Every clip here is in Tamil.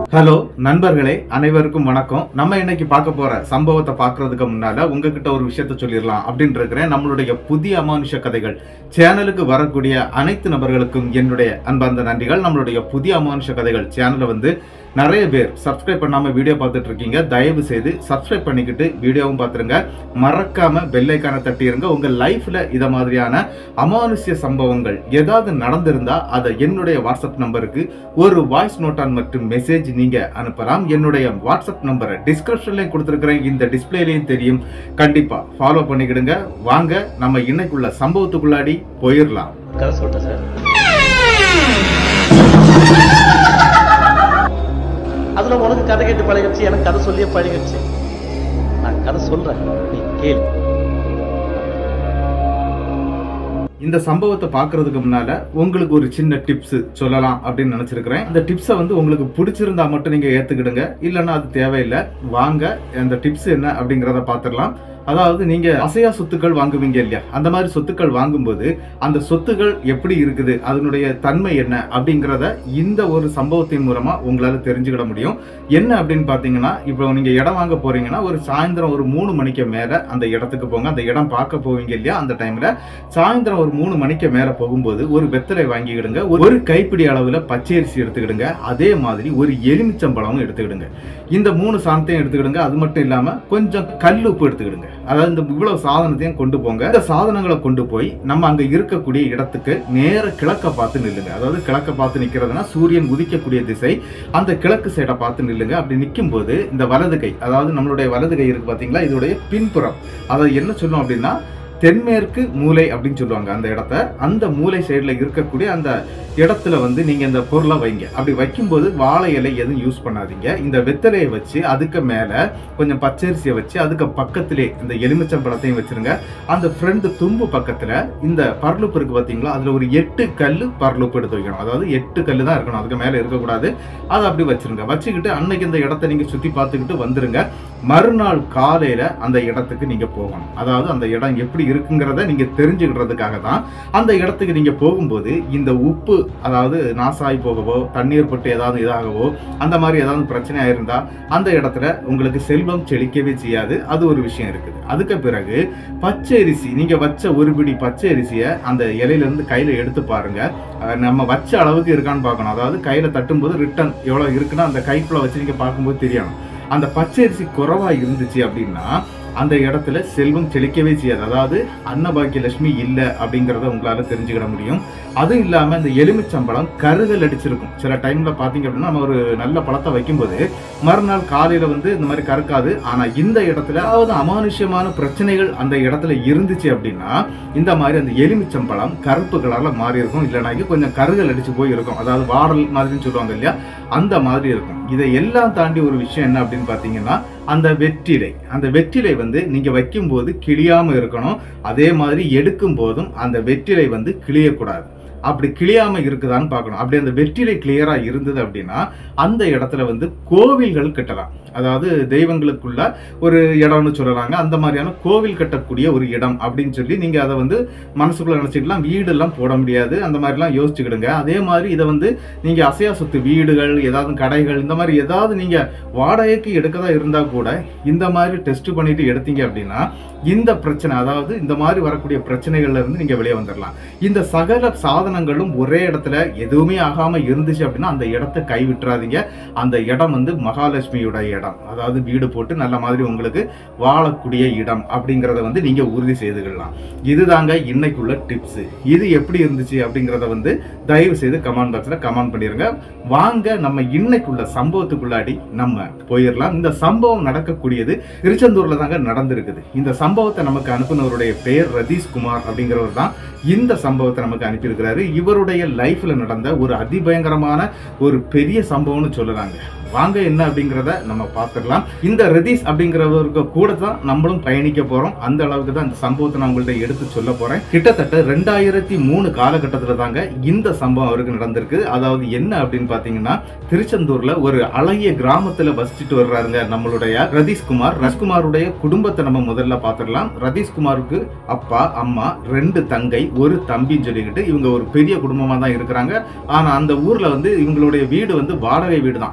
ஹலோ நண்பர்களே அனைவருக்கும் வணக்கம் நம்ம இன்னைக்கு பார்க்க போற சம்பவத்தை பார்க்கறதுக்கு முன்னால உங்ககிட்ட ஒரு விஷயத்த சொல்லிடலாம் அப்படின்னு இருக்கிறேன் நம்மளுடைய புதிய அமானுஷ கதைகள் சேனலுக்கு வரக்கூடிய அனைத்து நபர்களுக்கும் என்னுடைய அன்பார்ந்த நன்றிகள் நம்மளுடைய புதிய அமானுஷ கதைகள் சேனலை வந்து நிறைய பேர் சப்ஸ்கிரைப் பண்ணாம வீடியோ பார்த்துட்டு இருக்கீங்க தயவு செய்து சப்ஸ்கிரைப் பண்ணிக்கிட்டு வீடியோவும் பார்த்துருங்க மறக்காம பெல்லைக்கான தட்டிருங்க உங்க லைஃப்ல இத மாதிரியான அமானுஷ்ய சம்பவங்கள் ஏதாவது நடந்திருந்தா அதை என்னுடைய வாட்ஸ்அப் நம்பருக்கு ஒரு வாய்ஸ் நோட்டான் மற்றும் மெசேஜ் நீங்க அனுப்பலாம் என்னுடைய வாட்ஸ்அப் நம்பரை டிஸ்கிரிப்ஷன்லயும் கொடுத்துருக்கிறேன் இந்த டிஸ்பிளேலையும் தெரியும் கண்டிப்பா ஃபாலோ பண்ணிக்கிடுங்க வாங்க நம்ம இன்னைக்குள்ள சம்பவத்துக்குள்ளாடி போயிடலாம் கதை சொல்லிட்டேன் சார் அதுல உனக்கு கதை கேட்டு பழகிடுச்சு எனக்கு கதை சொல்லியே பழகிடுச்சு நான் கதை சொல்றேன் நீ கேளு இந்த சம்பவத்தை பார்க்கறதுக்கு முன்னால உங்களுக்கு ஒரு சின்ன டிப்ஸ் சொல்லலாம் அப்படின்னு நினைச்சிருக்கிறேன் இந்த டிப்ஸை வந்து உங்களுக்கு பிடிச்சிருந்தா மட்டும் நீங்க ஏத்துக்கிடுங்க இல்லைன்னா அது தேவையில்லை வாங்க அந்த டிப்ஸ் என்ன அப்படிங்கிறத பார்த்துடலாம் அதாவது நீங்க அசையா சொத்துக்கள் வாங்குவீங்க இல்லையா அந்த மாதிரி சொத்துக்கள் வாங்கும்போது அந்த சொத்துக்கள் எப்படி இருக்குது அதனுடைய தன்மை என்ன அப்படிங்கிறத இந்த ஒரு சம்பவத்தின் மூலமா உங்களால தெரிஞ்சுக்கிட முடியும் என்ன அப்படின்னு பாத்தீங்கன்னா இப்போ நீங்க இடம் வாங்க போறீங்கன்னா ஒரு சாயந்தரம் ஒரு மூணு மணிக்கு மேல அந்த இடத்துக்கு போங்க அந்த இடம் பார்க்க போவீங்க இல்லையா அந்த டைம்ல சாயந்தரம் ஒரு மூணு மணிக்கு மேல போகும்போது ஒரு வெத்தலை வாங்கிக்கிடுங்க ஒரு கைப்பிடி அளவுல பச்சரிசி எடுத்துக்கிடுங்க அதே மாதிரி ஒரு எலுமிச்சம்பழமும் எடுத்துக்கிடுங்க இந்த மூணு சாணத்தையும் எடுத்துக்கிடுங்க அது மட்டும் இல்லாம கொஞ்சம் கல் உப்பு எடுத்துக்கிடுங்க அதாவது இந்த இவ்வளவு சாதனத்தையும் கொண்டு போங்க இந்த சாதனங்களை கொண்டு போய் நம்ம அங்க இருக்கக்கூடிய இடத்துக்கு நேர கிழக்க பார்த்து நில்லுங்க அதாவது கிழக்க பார்த்து நிக்கிறதுனா சூரியன் உதிக்கக்கூடிய திசை அந்த கிழக்கு சைடை பார்த்து நில்லுங்க அப்படி நிற்கும் போது இந்த வலது கை அதாவது நம்மளுடைய வலது கை இருக்கு பாத்தீங்களா இதோடைய பின்புறம் அதை என்ன சொல்லும் அப்படின்னா தென்மேற்கு மூலை அப்படின்னு சொல்லுவாங்க அந்த இடத்த அந்த மூலை சைடுல இருக்கக்கூடிய அந்த இடத்துல வந்து நீங்க இந்த பொருளை வைங்க அப்படி வைக்கும்போது வாழை இலை எதுவும் யூஸ் பண்ணாதீங்க இந்த வெத்தலையை வச்சு அதுக்கு மேல கொஞ்சம் பச்சரிசியை வச்சு அதுக்கு பக்கத்திலே இந்த எலுமிச்சம்பழத்தையும் வச்சிருங்க அந்த ஃப்ரண்ட் தும்பு பக்கத்துல இந்த பரலுப்பு இருக்கு பாத்தீங்களா அதுல ஒரு எட்டு கல்லு பரலுப்பு எடுத்து வைக்கணும் அதாவது எட்டு கல்லு தான் இருக்கணும் அதுக்கு மேல இருக்கக்கூடாது அதை அப்படி வச்சிருங்க வச்சுக்கிட்டு அன்னைக்கு இந்த இடத்த நீங்க சுத்தி பார்த்துக்கிட்டு வந்துருங்க மறுநாள் காலையில அந்த இடத்துக்கு நீங்க போகணும் அதாவது அந்த இடம் எப்படி இருக்குங்கிறத நீங்க தெரிஞ்சுக்கிறதுக்காக தான் அந்த இடத்துக்கு நீங்க போகும்போது இந்த உப்பு அதாவது நாசாய் போகவோ தண்ணீர் பட்டு ஏதாவது இதாகவோ அந்த மாதிரி ஏதாவது பிரச்சனை ஆயிருந்தா அந்த இடத்துல உங்களுக்கு செல்வம் செழிக்கவே செய்யாது அது ஒரு விஷயம் இருக்குது அதுக்கு பிறகு பச்சை அரிசி நீங்க வச்ச ஒரு பிடி பச்சை அரிசியை அந்த இலையில இருந்து கையில எடுத்து பாருங்க அஹ் நம்ம வச்ச அளவுக்கு இருக்கான்னு பார்க்கணும் அதாவது கையில தட்டும்போது ரிட்டன் எவ்வளவு இருக்குன்னா அந்த கைக்குள்ள வச்சு நீங்க பார்க்கும்போது தெரியணும் அந்த பச்சரிசி குறைவா இருந்துச்சு அப்படின்னா அந்த இடத்துல செல்வம் செழிக்கவே செய்யாது அதாவது அன்னபாக்கிய லட்சுமி இல்லை அப்படிங்கிறத உங்களால தெரிஞ்சுக்கிட முடியும் அதுவும் இல்லாம இந்த எலுமிச்சம்பழம் கருகல் அடிச்சிருக்கும் சில டைம்ல பாத்தீங்க அப்படின்னா நம்ம ஒரு நல்ல பழத்தை வைக்கும்போது மறுநாள் காலையில வந்து இந்த மாதிரி கறக்காது ஆனா இந்த இடத்துல அதாவது அமானுஷ்யமான பிரச்சனைகள் அந்த இடத்துல இருந்துச்சு அப்படின்னா இந்த மாதிரி அந்த எலுமிச்சம்பழம் கருப்பு கலர்ல மாறி இருக்கும் இல்லைனாக்கி கொஞ்சம் கருகல் அடிச்சு போய் இருக்கும் அதாவது வாடல் மாதிரின்னு சொல்லுவாங்க இல்லையா அந்த மாதிரி இருக்கும் இதை எல்லாம் தாண்டி ஒரு விஷயம் என்ன அப்படின்னு பாத்தீங்கன்னா அந்த வெற்றிலை அந்த வெற்றிலை வந்து நீங்க வைக்கும்போது கிளியாம இருக்கணும் அதே மாதிரி எடுக்கும் போதும் அந்த வெற்றிலை வந்து கிளியக்கூடாது அப்படி கிளியாம இருக்குதான்னு பார்க்கணும் அப்படி அந்த வெற்றிலை கிளியரா இருந்தது அப்படின்னா அந்த இடத்துல வந்து கோவில்கள் கட்டலாம் அதாவது தெய்வங்களுக்குள்ள ஒரு இடம்னு சொல்லலாங்க அந்த மாதிரியான கோவில் கட்டக்கூடிய ஒரு இடம் அப்படின்னு சொல்லி நீங்க அதை வந்து மனசுக்குள்ள நினைச்சுக்கலாம் வீடெல்லாம் போட முடியாது அந்த மாதிரிலாம் யோசிச்சுக்கிடுங்க அதே மாதிரி இதை வந்து நீங்க அசையா சொத்து வீடுகள் ஏதாவது கடைகள் இந்த மாதிரி ஏதாவது நீங்க வாடகைக்கு எடுக்கதா இருந்தா கூட இந்த மாதிரி டெஸ்ட் பண்ணிட்டு எடுத்தீங்க அப்படின்னா இந்த பிரச்சனை அதாவது இந்த மாதிரி வரக்கூடிய பிரச்சனைகள்ல இருந்து நீங்க வெளியே வந்துடலாம் இந்த சகல சாதனங்களும் ஒரே இடத்துல எதுவுமே ஆகாம இருந்துச்சு அப்படின்னா அந்த இடத்தை கை விட்டுறாதீங்க அந்த இடம் வந்து மகாலட்சுமியோட இடம் அதாவது வீடு போட்டு நல்ல மாதிரி உங்களுக்கு வாழக்கூடிய இடம் அப்படிங்கறத வந்து நீங்க உறுதி செய்துக்கலாம் இதுதாங்க இன்னைக்குள்ள டிப்ஸ் இது எப்படி இருந்துச்சு அப்படிங்கறத வந்து தயவு செய்து கமெண்ட் பாக்ஸ்ல கமெண்ட் பண்ணிருங்க வாங்க நம்ம இன்னைக்குள்ள சம்பவத்துக்குள்ளாடி நம்ம போயிடலாம் இந்த சம்பவம் நடக்கக்கூடியது திருச்செந்தூர்ல தாங்க நடந்திருக்குது இந்த சம்பவத்தை நமக்கு அனுப்புனவருடைய பெயர் ரதீஷ் குமார் அப்படிங்கிறவர் தான் இந்த சம்பவத்தை நமக்கு அனுப்பியிருக்கிறாரு இவருடைய லைஃப்ல நடந்த ஒரு அதிபயங்கரமான ஒரு பெரிய சம்பவம்னு சொல்லலாங்க வாங்க என்ன அப்படிங்கிறத நம்ம பார்த்துடலாம் இந்த ரதீஷ் அப்படிங்கிறவருக்கு கூட தான் நம்மளும் பயணிக்க போறோம் அந்த அளவுக்கு தான் இந்த சம்பவத்தை நான் உங்கள்ட்ட எடுத்து சொல்ல போறேன் கிட்டத்தட்ட ரெண்டாயிரத்தி மூணு காலகட்டத்துல தாங்க இந்த சம்பவம் அவருக்கு நடந்திருக்கு அதாவது என்ன அப்படின்னு பாத்தீங்கன்னா திருச்செந்தூர்ல ஒரு அழகிய கிராமத்துல வசிச்சுட்டு வர்றாருங்க நம்மளுடைய ரதீஷ்குமார் ரத்குமாருடைய குடும்பத்தை நம்ம முதல்ல பார்த்துடலாம் ரதீஷ்குமாருக்கு அப்பா அம்மா ரெண்டு தங்கை ஒரு தம்பின்னு சொல்லிக்கிட்டு இவங்க ஒரு பெரிய குடும்பமா தான் இருக்கிறாங்க ஆனா அந்த ஊர்ல வந்து இவங்களுடைய வீடு வந்து வாடகை வீடு தான் அதாவது இவங்க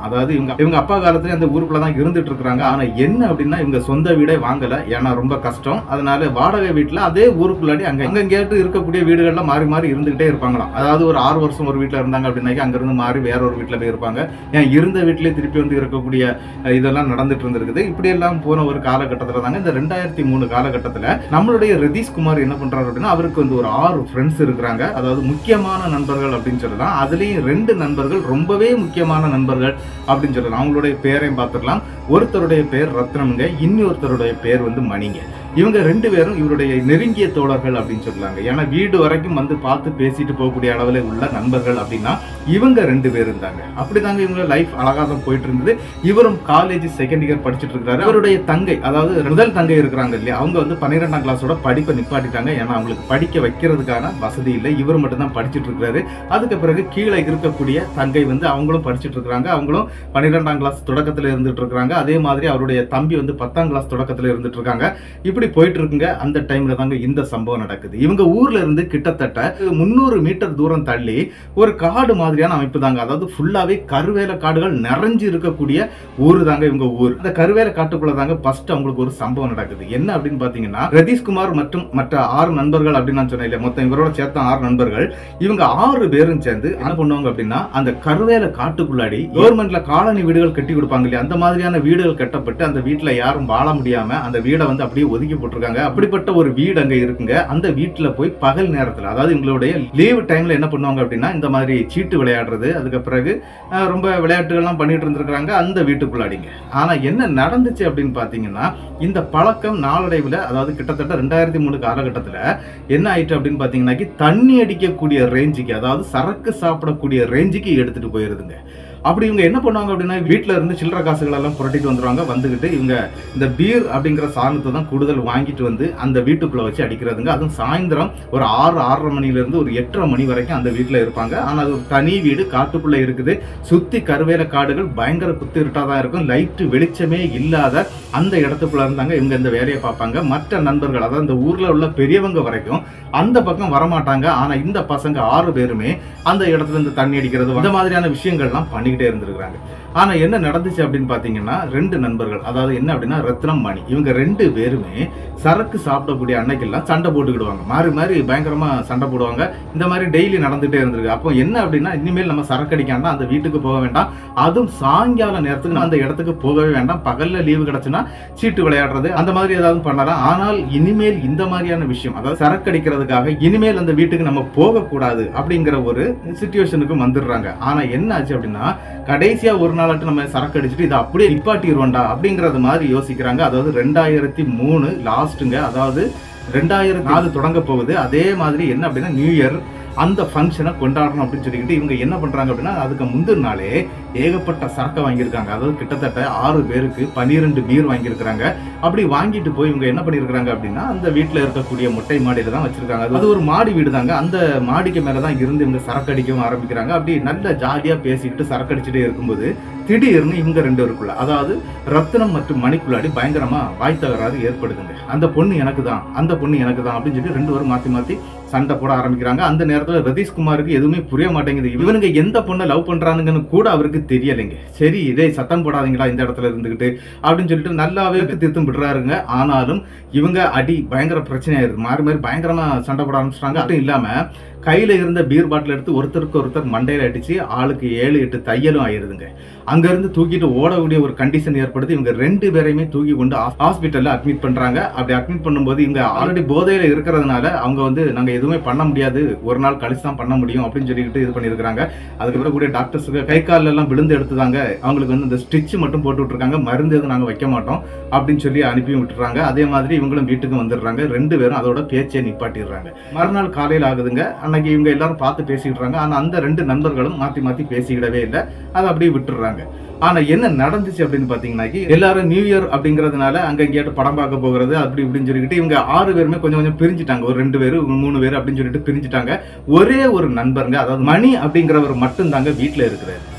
இவங்க இவங்க அப்பா காலத்துல அந்த ஊருக்குள்ள தான் இருந்துட்டு இருக்காங்க ஆனா என்ன அப்படின்னா இவங்க சொந்த வீடே வாங்கல ஏன்னா ரொம்ப கஷ்டம் அதனால வாடகை வீட்டுல அதே ஊருக்குள்ளாடி அங்க அங்க கேட்டு இருக்கக்கூடிய வீடுகள்ல மாறி மாறி இருந்துகிட்டே இருப்பாங்களாம் அதாவது ஒரு ஆறு வருஷம் ஒரு வீட்டுல இருந்தாங்க அப்படின்னாக்கி அங்க இருந்து மாறி வேற ஒரு வீட்டுல போய் இருப்பாங்க ஏன் இருந்த வீட்டிலேயே திருப்பி வந்து இருக்கக்கூடிய அஹ், இதெல்லாம் நடந்துட்டு இருந்திருக்குது இப்படி எல்லாம் போன ஒரு காலகட்டத்துல தாங்க இந்த ரெண்டாயிரத்தி மூணு காலகட்டத்துல நம்மளுடைய ரதீஷ் குமார் என்ன பண்றாரு அப்படின்னா அவருக்கு வந்து ஒரு ஆறு ஃப்ரெண்ட்ஸ் இருக்கிறாங்க அதாவது முக்கியமான நண்பர்கள் அப்படின்னு சொல்லலாம் அதுலயும் ரெண்டு நண்பர்கள் ரொம்பவே முக்கியமான நண்பர்கள் அப்படின்னு சொல்லலாம் அவங்களுடைய பேரையும் பார்த்துடலாம் ஒருத்தருடைய பேர் ரத்னம்ங்க இன்னொருத்தருடைய பேர் வந்து மணிங்க இவங்க ரெண்டு பேரும் இவருடைய நெருங்கிய தோழர்கள் அப்படின்னு சொல்லலாங்க ஏன்னா வீடு வரைக்கும் வந்து பார்த்து பேசிட்டு போகக்கூடிய அளவில் உள்ள நண்பர்கள் அப்படின்னா இவங்க ரெண்டு பேர் இருந்தாங்க அப்படிதாங்க இவங்க லைஃப் அழகா தான் போயிட்டு இருந்தது இவரும் காலேஜ் செகண்ட் இயர் படிச்சுட்டு இருக்காரு அவருடைய தங்கை அதாவது முதல் தங்கை இருக்கிறாங்க இல்லையா அவங்க வந்து பன்னிரெண்டாம் கிளாஸோட படிப்பை நிப்பாட்டிட்டாங்க ஏன்னா அவங்களுக்கு படிக்க வைக்கிறதுக்கான வசதி இல்லை இவர் மட்டும் தான் படிச்சுட்டு இருக்காரு அதுக்கு பிறகு கீழே இருக்கக்கூடிய தங்கை வந்து அவங்களும் படிச்சுட்டு இருக்காங்க அவங்களும் பன்னிரெண்டாம் கிளாஸ் தொடக்கத்துல இருந்துட்டு இருக்காங்க அதே மாதிரி அவருடைய தம்பி வந்து பத்தாம் கிளாஸ் தொடக்கத்துல இருந்துட்டு இருக்காங்க இப்படி போயிட்டு இருக்குங்க அந்த டைம்ல தாங்க இந்த சம்பவம் நடக்குது இவங்க ஊர்ல இருந்து கிட்டத்தட்ட முந்நூறு மீட்டர் தூரம் தள்ளி ஒரு காடு மாதிரியான அமைப்பு தாங்க அதாவது ஃபுல்லாவே கருவேல காடுகள் நிறைஞ்சு இருக்கக்கூடிய ஊரு தாங்க இவங்க ஊர் அந்த கருவேல காட்டுக்குள்ள தாங்க ஃபர்ஸ்ட் அவங்களுக்கு ஒரு சம்பவம் நடக்குது என்ன அப்படின்னு பாத்தீங்கன்னா ரதீஷ்குமார் மற்றும் மற்ற ஆறு நண்பர்கள் அப்படின்னு நான் சொன்னேன் இல்லையா மொத்தம் இவரோட சேர்த்த ஆறு நண்பர்கள் இவங்க ஆறு பேரும் சேர்ந்து என்ன பண்ணுவாங்க அப்படின்னா அந்த கருவேல காட்டுக்குள்ளாடி கவர்மெண்ட்ல காலனி வீடுகள் கட்டி கொடுப்பாங்க இல்லையா அந்த மாதிரியான வீடுகள் கட்டப்பட்டு அந்த வீட்டுல யாரும் வாழ முடியாம அந்த வீடை வந்து அப்படியே ஒதுக்கி போட்டிருக்காங்க அப்படிப்பட்ட ஒரு வீடு அங்க இருக்குங்க அந்த வீட்டுல போய் பகல் நேரத்துல அதாவது எங்களுடைய லீவு டைம்ல என்ன பண்ணுவாங்க அப்படின்னா இந்த மாதிரி சீட்டு விளையாடுறது அதுக்கு பிறகு அஹ், ரொம்ப விளையாட்டுகள்லாம் பண்ணிட்டு இருந்திருக்காங்க அந்த வீட்டுக்குள்ளாடிங்க ஆனா என்ன நடந்துச்சு அப்படின்னு பாத்தீங்கன்னா இந்த பழக்கம் நாளடைவுல அதாவது கிட்டத்தட்ட ரெண்டாயிரத்தி மூணு காலகட்டத்துல என்ன ஆயிட்டு அப்படின்னு பாத்தீங்கன்னாக்கி தண்ணி அடிக்கக்கூடிய ரேஞ்சுக்கு அதாவது சரக்கு சாப்பிடக்கூடிய ரேஞ்சுக்கு எடுத்துட்டு போயிருதுங்க அப்படி இவங்க என்ன பண்ணுவாங்க அப்படின்னா வீட்ல இருந்து சில்லற காசுகள் எல்லாம் புரட்டிட்டு வந்துருவாங்க வந்துகிட்டு இவங்க இந்த பீர் அப்படிங்கிற சாணத்தை தான் கூடுதல் வாங்கிட்டு வந்து அந்த வீட்டுக்குள்ள வச்சு அடிக்கிறதுங்க அதுவும் சாயந்தரம் ஒரு ஆறு ஆறரை மணில இருந்து ஒரு எட்டரை மணி வரைக்கும் அந்த வீட்டுல இருப்பாங்க ஆனா அது ஒரு தனி வீடு காட்டுக்குள்ள இருக்குது சுத்தி கருவேல காடுகள் பயங்கர குத்து இருட்டா தான் இருக்கும் லைட்டு வெளிச்சமே இல்லாத அந்த இடத்துக்குள்ள இருந்தாங்க இவங்க இந்த வேலையை பார்ப்பாங்க மற்ற நண்பர்கள் அதாவது இந்த ஊர்ல உள்ள பெரியவங்க வரைக்கும் அந்த பக்கம் வரமாட்டாங்க ஆனா இந்த பசங்க ஆறு பேருமே அந்த இடத்துல இருந்து தண்ணி அடிக்கிறது இந்த மாதிரியான விஷயங்கள்லாம் பண்ணிக்கிட்டே இருந்திருக்காங்க ஆனா என்ன நடந்துச்சு அப்படின்னு பாத்தீங்கன்னா ரெண்டு நண்பர்கள் அதாவது என்ன அப்படின்னா ரத்னம் மணி இவங்க ரெண்டு பேருமே சரக்கு சாப்பிடக்கூடிய அன்னைக்கெல்லாம் சண்டை போட்டுக்கிடுவாங்க மாறி மாறி பயங்கரமா சண்டை போடுவாங்க இந்த மாதிரி டெய்லி நடந்துட்டே இருந்திருக்கு அப்போ என்ன அப்படின்னா இனிமேல் நம்ம சரக்கு அடிக்காண்டா அந்த வீட்டுக்கு போக வேண்டாம் அதுவும் சாயங்கால நேரத்துக்கு அந்த இடத்துக்கு போகவே வேண்டாம் பகல்ல லீவு கிடைச்சுன்னா சீட்டு விளையாடுறது அந்த மாதிரி ஏதாவது பண்ணலாம் ஆனால் இனிமேல் இந்த மாதிரியான விஷயம் அதாவது சரக்கு அடிக்கிறதுக்காக இனிமேல் அந்த வீட்டுக்கு நம்ம போகக்கூடாது அப்படிங்கிற ஒரு சுச்சுவேஷனுக்கு வந்துடுறாங்க ஆனா என்ன ஆச்சு அப்படின்னா கடைசியா ஒரு நாளாட்டு நம்ம சரக்கு அடிச்சுட்டு இதை அப்படியே நிப்பாட்டிடுவோம்டா அப்படிங்கறது மாதிரி யோசிக்கிறாங்க அதாவது ரெண்டாயிரத்தி மூணு லாஸ்ட்டுங்க அதாவது ரெண்டாயிரத்தி நாலு தொடங்க போகுது அதே மாதிரி என்ன அப்படின்னா நியூ இயர் அந்த ஃபங்க்ஷனை கொண்டாடணும் அப்படின்னு சொல்லிக்கிட்டு இவங்க என்ன பண்றாங்க அப்படின்னா அதுக்கு முந்தின நாளே ஏகப்பட்ட சரக்கை வாங்கியிருக்காங்க அதாவது கிட்டத்தட்ட ஆறு பேருக்கு பன்னிரெண்டு பீர் வாங்கியிருக்கிறாங்க அப்படி வாங்கிட்டு போய் இவங்க என்ன பண்ணியிருக்கிறாங்க அப்படின்னா அந்த வீட்டில் இருக்கக்கூடிய மொட்டை மாடியில தான் வச்சிருக்காங்க அது- அது ஒரு மாடி வீடு தாங்க அந்த மாடிக்கு மேலே தான் இருந்து இவங்க சரக்கு அடிக்கவும் ஆரம்பிக்கிறாங்க அப்படி நல்ல ஜாலியாக பேசிக்கிட்டு சரக்கு அடிச்சுட்டே இருக்கும்போது திடீர்னு இவங்க ரெண்டு பேருக்குள்ள அதாவது ரத்தினம் மற்றும் மணிக்குள்ளாடி பயங்கரமா வாய் தகராறு ஏற்படுதுங்க அந்த பொண்ணு எனக்கு தான் அந்த பொண்ணு எனக்கு தான் அப்படின்னு சொல்லி ரெண்டு பேரும் மாத்தி மாத்தி சண்டை போட ஆரம்பிக்கிறாங்க அந்த நேரத்துல ரதீஷ்குமாருக்கு எதுவுமே புரிய மாட்டேங்குது இவனுங்க எந்த பொண்ணை லவ் பண்றானுங்கன்னு கூட அவருக்கு தெரியலைங்க சரி இதே சத்தம் போடாதீங்களா இந்த இடத்துல இருந்துகிட்டு அப்படின்னு சொல்லிட்டு நல்லாவே தீர்த்தும் விடுறாருங்க ஆனாலும் இவங்க அடி பயங்கர பிரச்சனையாயிருது மாறி மாறி பயங்கரமா சண்டை போட ஆரம்பிச்சிட்டாங்க அதுவும் இல்லாம கையில இருந்த பீர் பாட்டில் எடுத்து ஒருத்தருக்கு ஒருத்தர் மண்டையில அடிச்சு ஆளுக்கு ஏழு எட்டு தையலும் ஆயிருதுங்க அங்க இருந்து தூக்கிட்டு ஓடக்கூடிய ஒரு கண்டிஷன் ஏற்படுது இவங்க ரெண்டு பேரையுமே தூக்கி கொண்டு ஹாஸ்பிட்டல்ல அட்மிட் பண்றாங்க அப்படி அட்மிட் பண்ணும்போது இவங்க ஆல்ரெடி போதையில இருக்கிறதுனால அவங்க வந்து நாங்க எதுவுமே பண்ண முடியாது ஒரு நாள் கழிச்சு தான் பண்ண முடியும் அப்படின்னு சொல்லிட்டு இது பண்ணியிருக்காங்க அதுக்கப்புறம் கூட டாக்டர்ஸுக்கு கை கால்ல எல்லாம் விழுந்து எடுத்துதாங்க அவங்களுக்கு வந்து இந்த ஸ்டிச் மட்டும் போட்டு விட்டுருக்காங்க மருந்து எதுவும் நாங்க வைக்க மாட்டோம் அப்படின்னு சொல்லி அனுப்பி விட்டுறாங்க அதே மாதிரி இவங்களும் வீட்டுக்கு வந்துடுறாங்க ரெண்டு பேரும் அதோட பேச்சை நிப்பாட்டிடுறாங்க மறுநாள் காலையில் ஆகுதுங்க அன்னைக்கு இவங்க எல்லாரும் பார்த்து பேசிக்கிட்டு ஆனா அந்த ரெண்டு நண்பர்களும் மாத்தி மாத்தி பேசிக்கிடவே இல்லை அதை அப்படியே விட்டுடுறாங்க ஆனா என்ன நடந்துச்சு அப்படின்னு பாத்தீங்கன்னாக்கி எல்லாரும் நியூ இயர் அப்படிங்கறதுனால அங்க எங்கேயாட்டு படம் பார்க்க போகிறது அப்படி இப்படின்னு சொல்லிக்கிட்டு இவங்க ஆறு பேருமே கொஞ்சம் கொஞ்சம் பிரிஞ்சுட்டாங்க ஒரு ரெண்டு பேரு ஒரு மூணு பேர் அப்படின்னு சொல்லிட்டு பிரிஞ்சுட்டாங்க ஒரே ஒரு நண்பருங்க அதாவது மணி அப்படிங்கிறவர் மட்டும் தாங்க வீட்டுல இருக்கிறாரு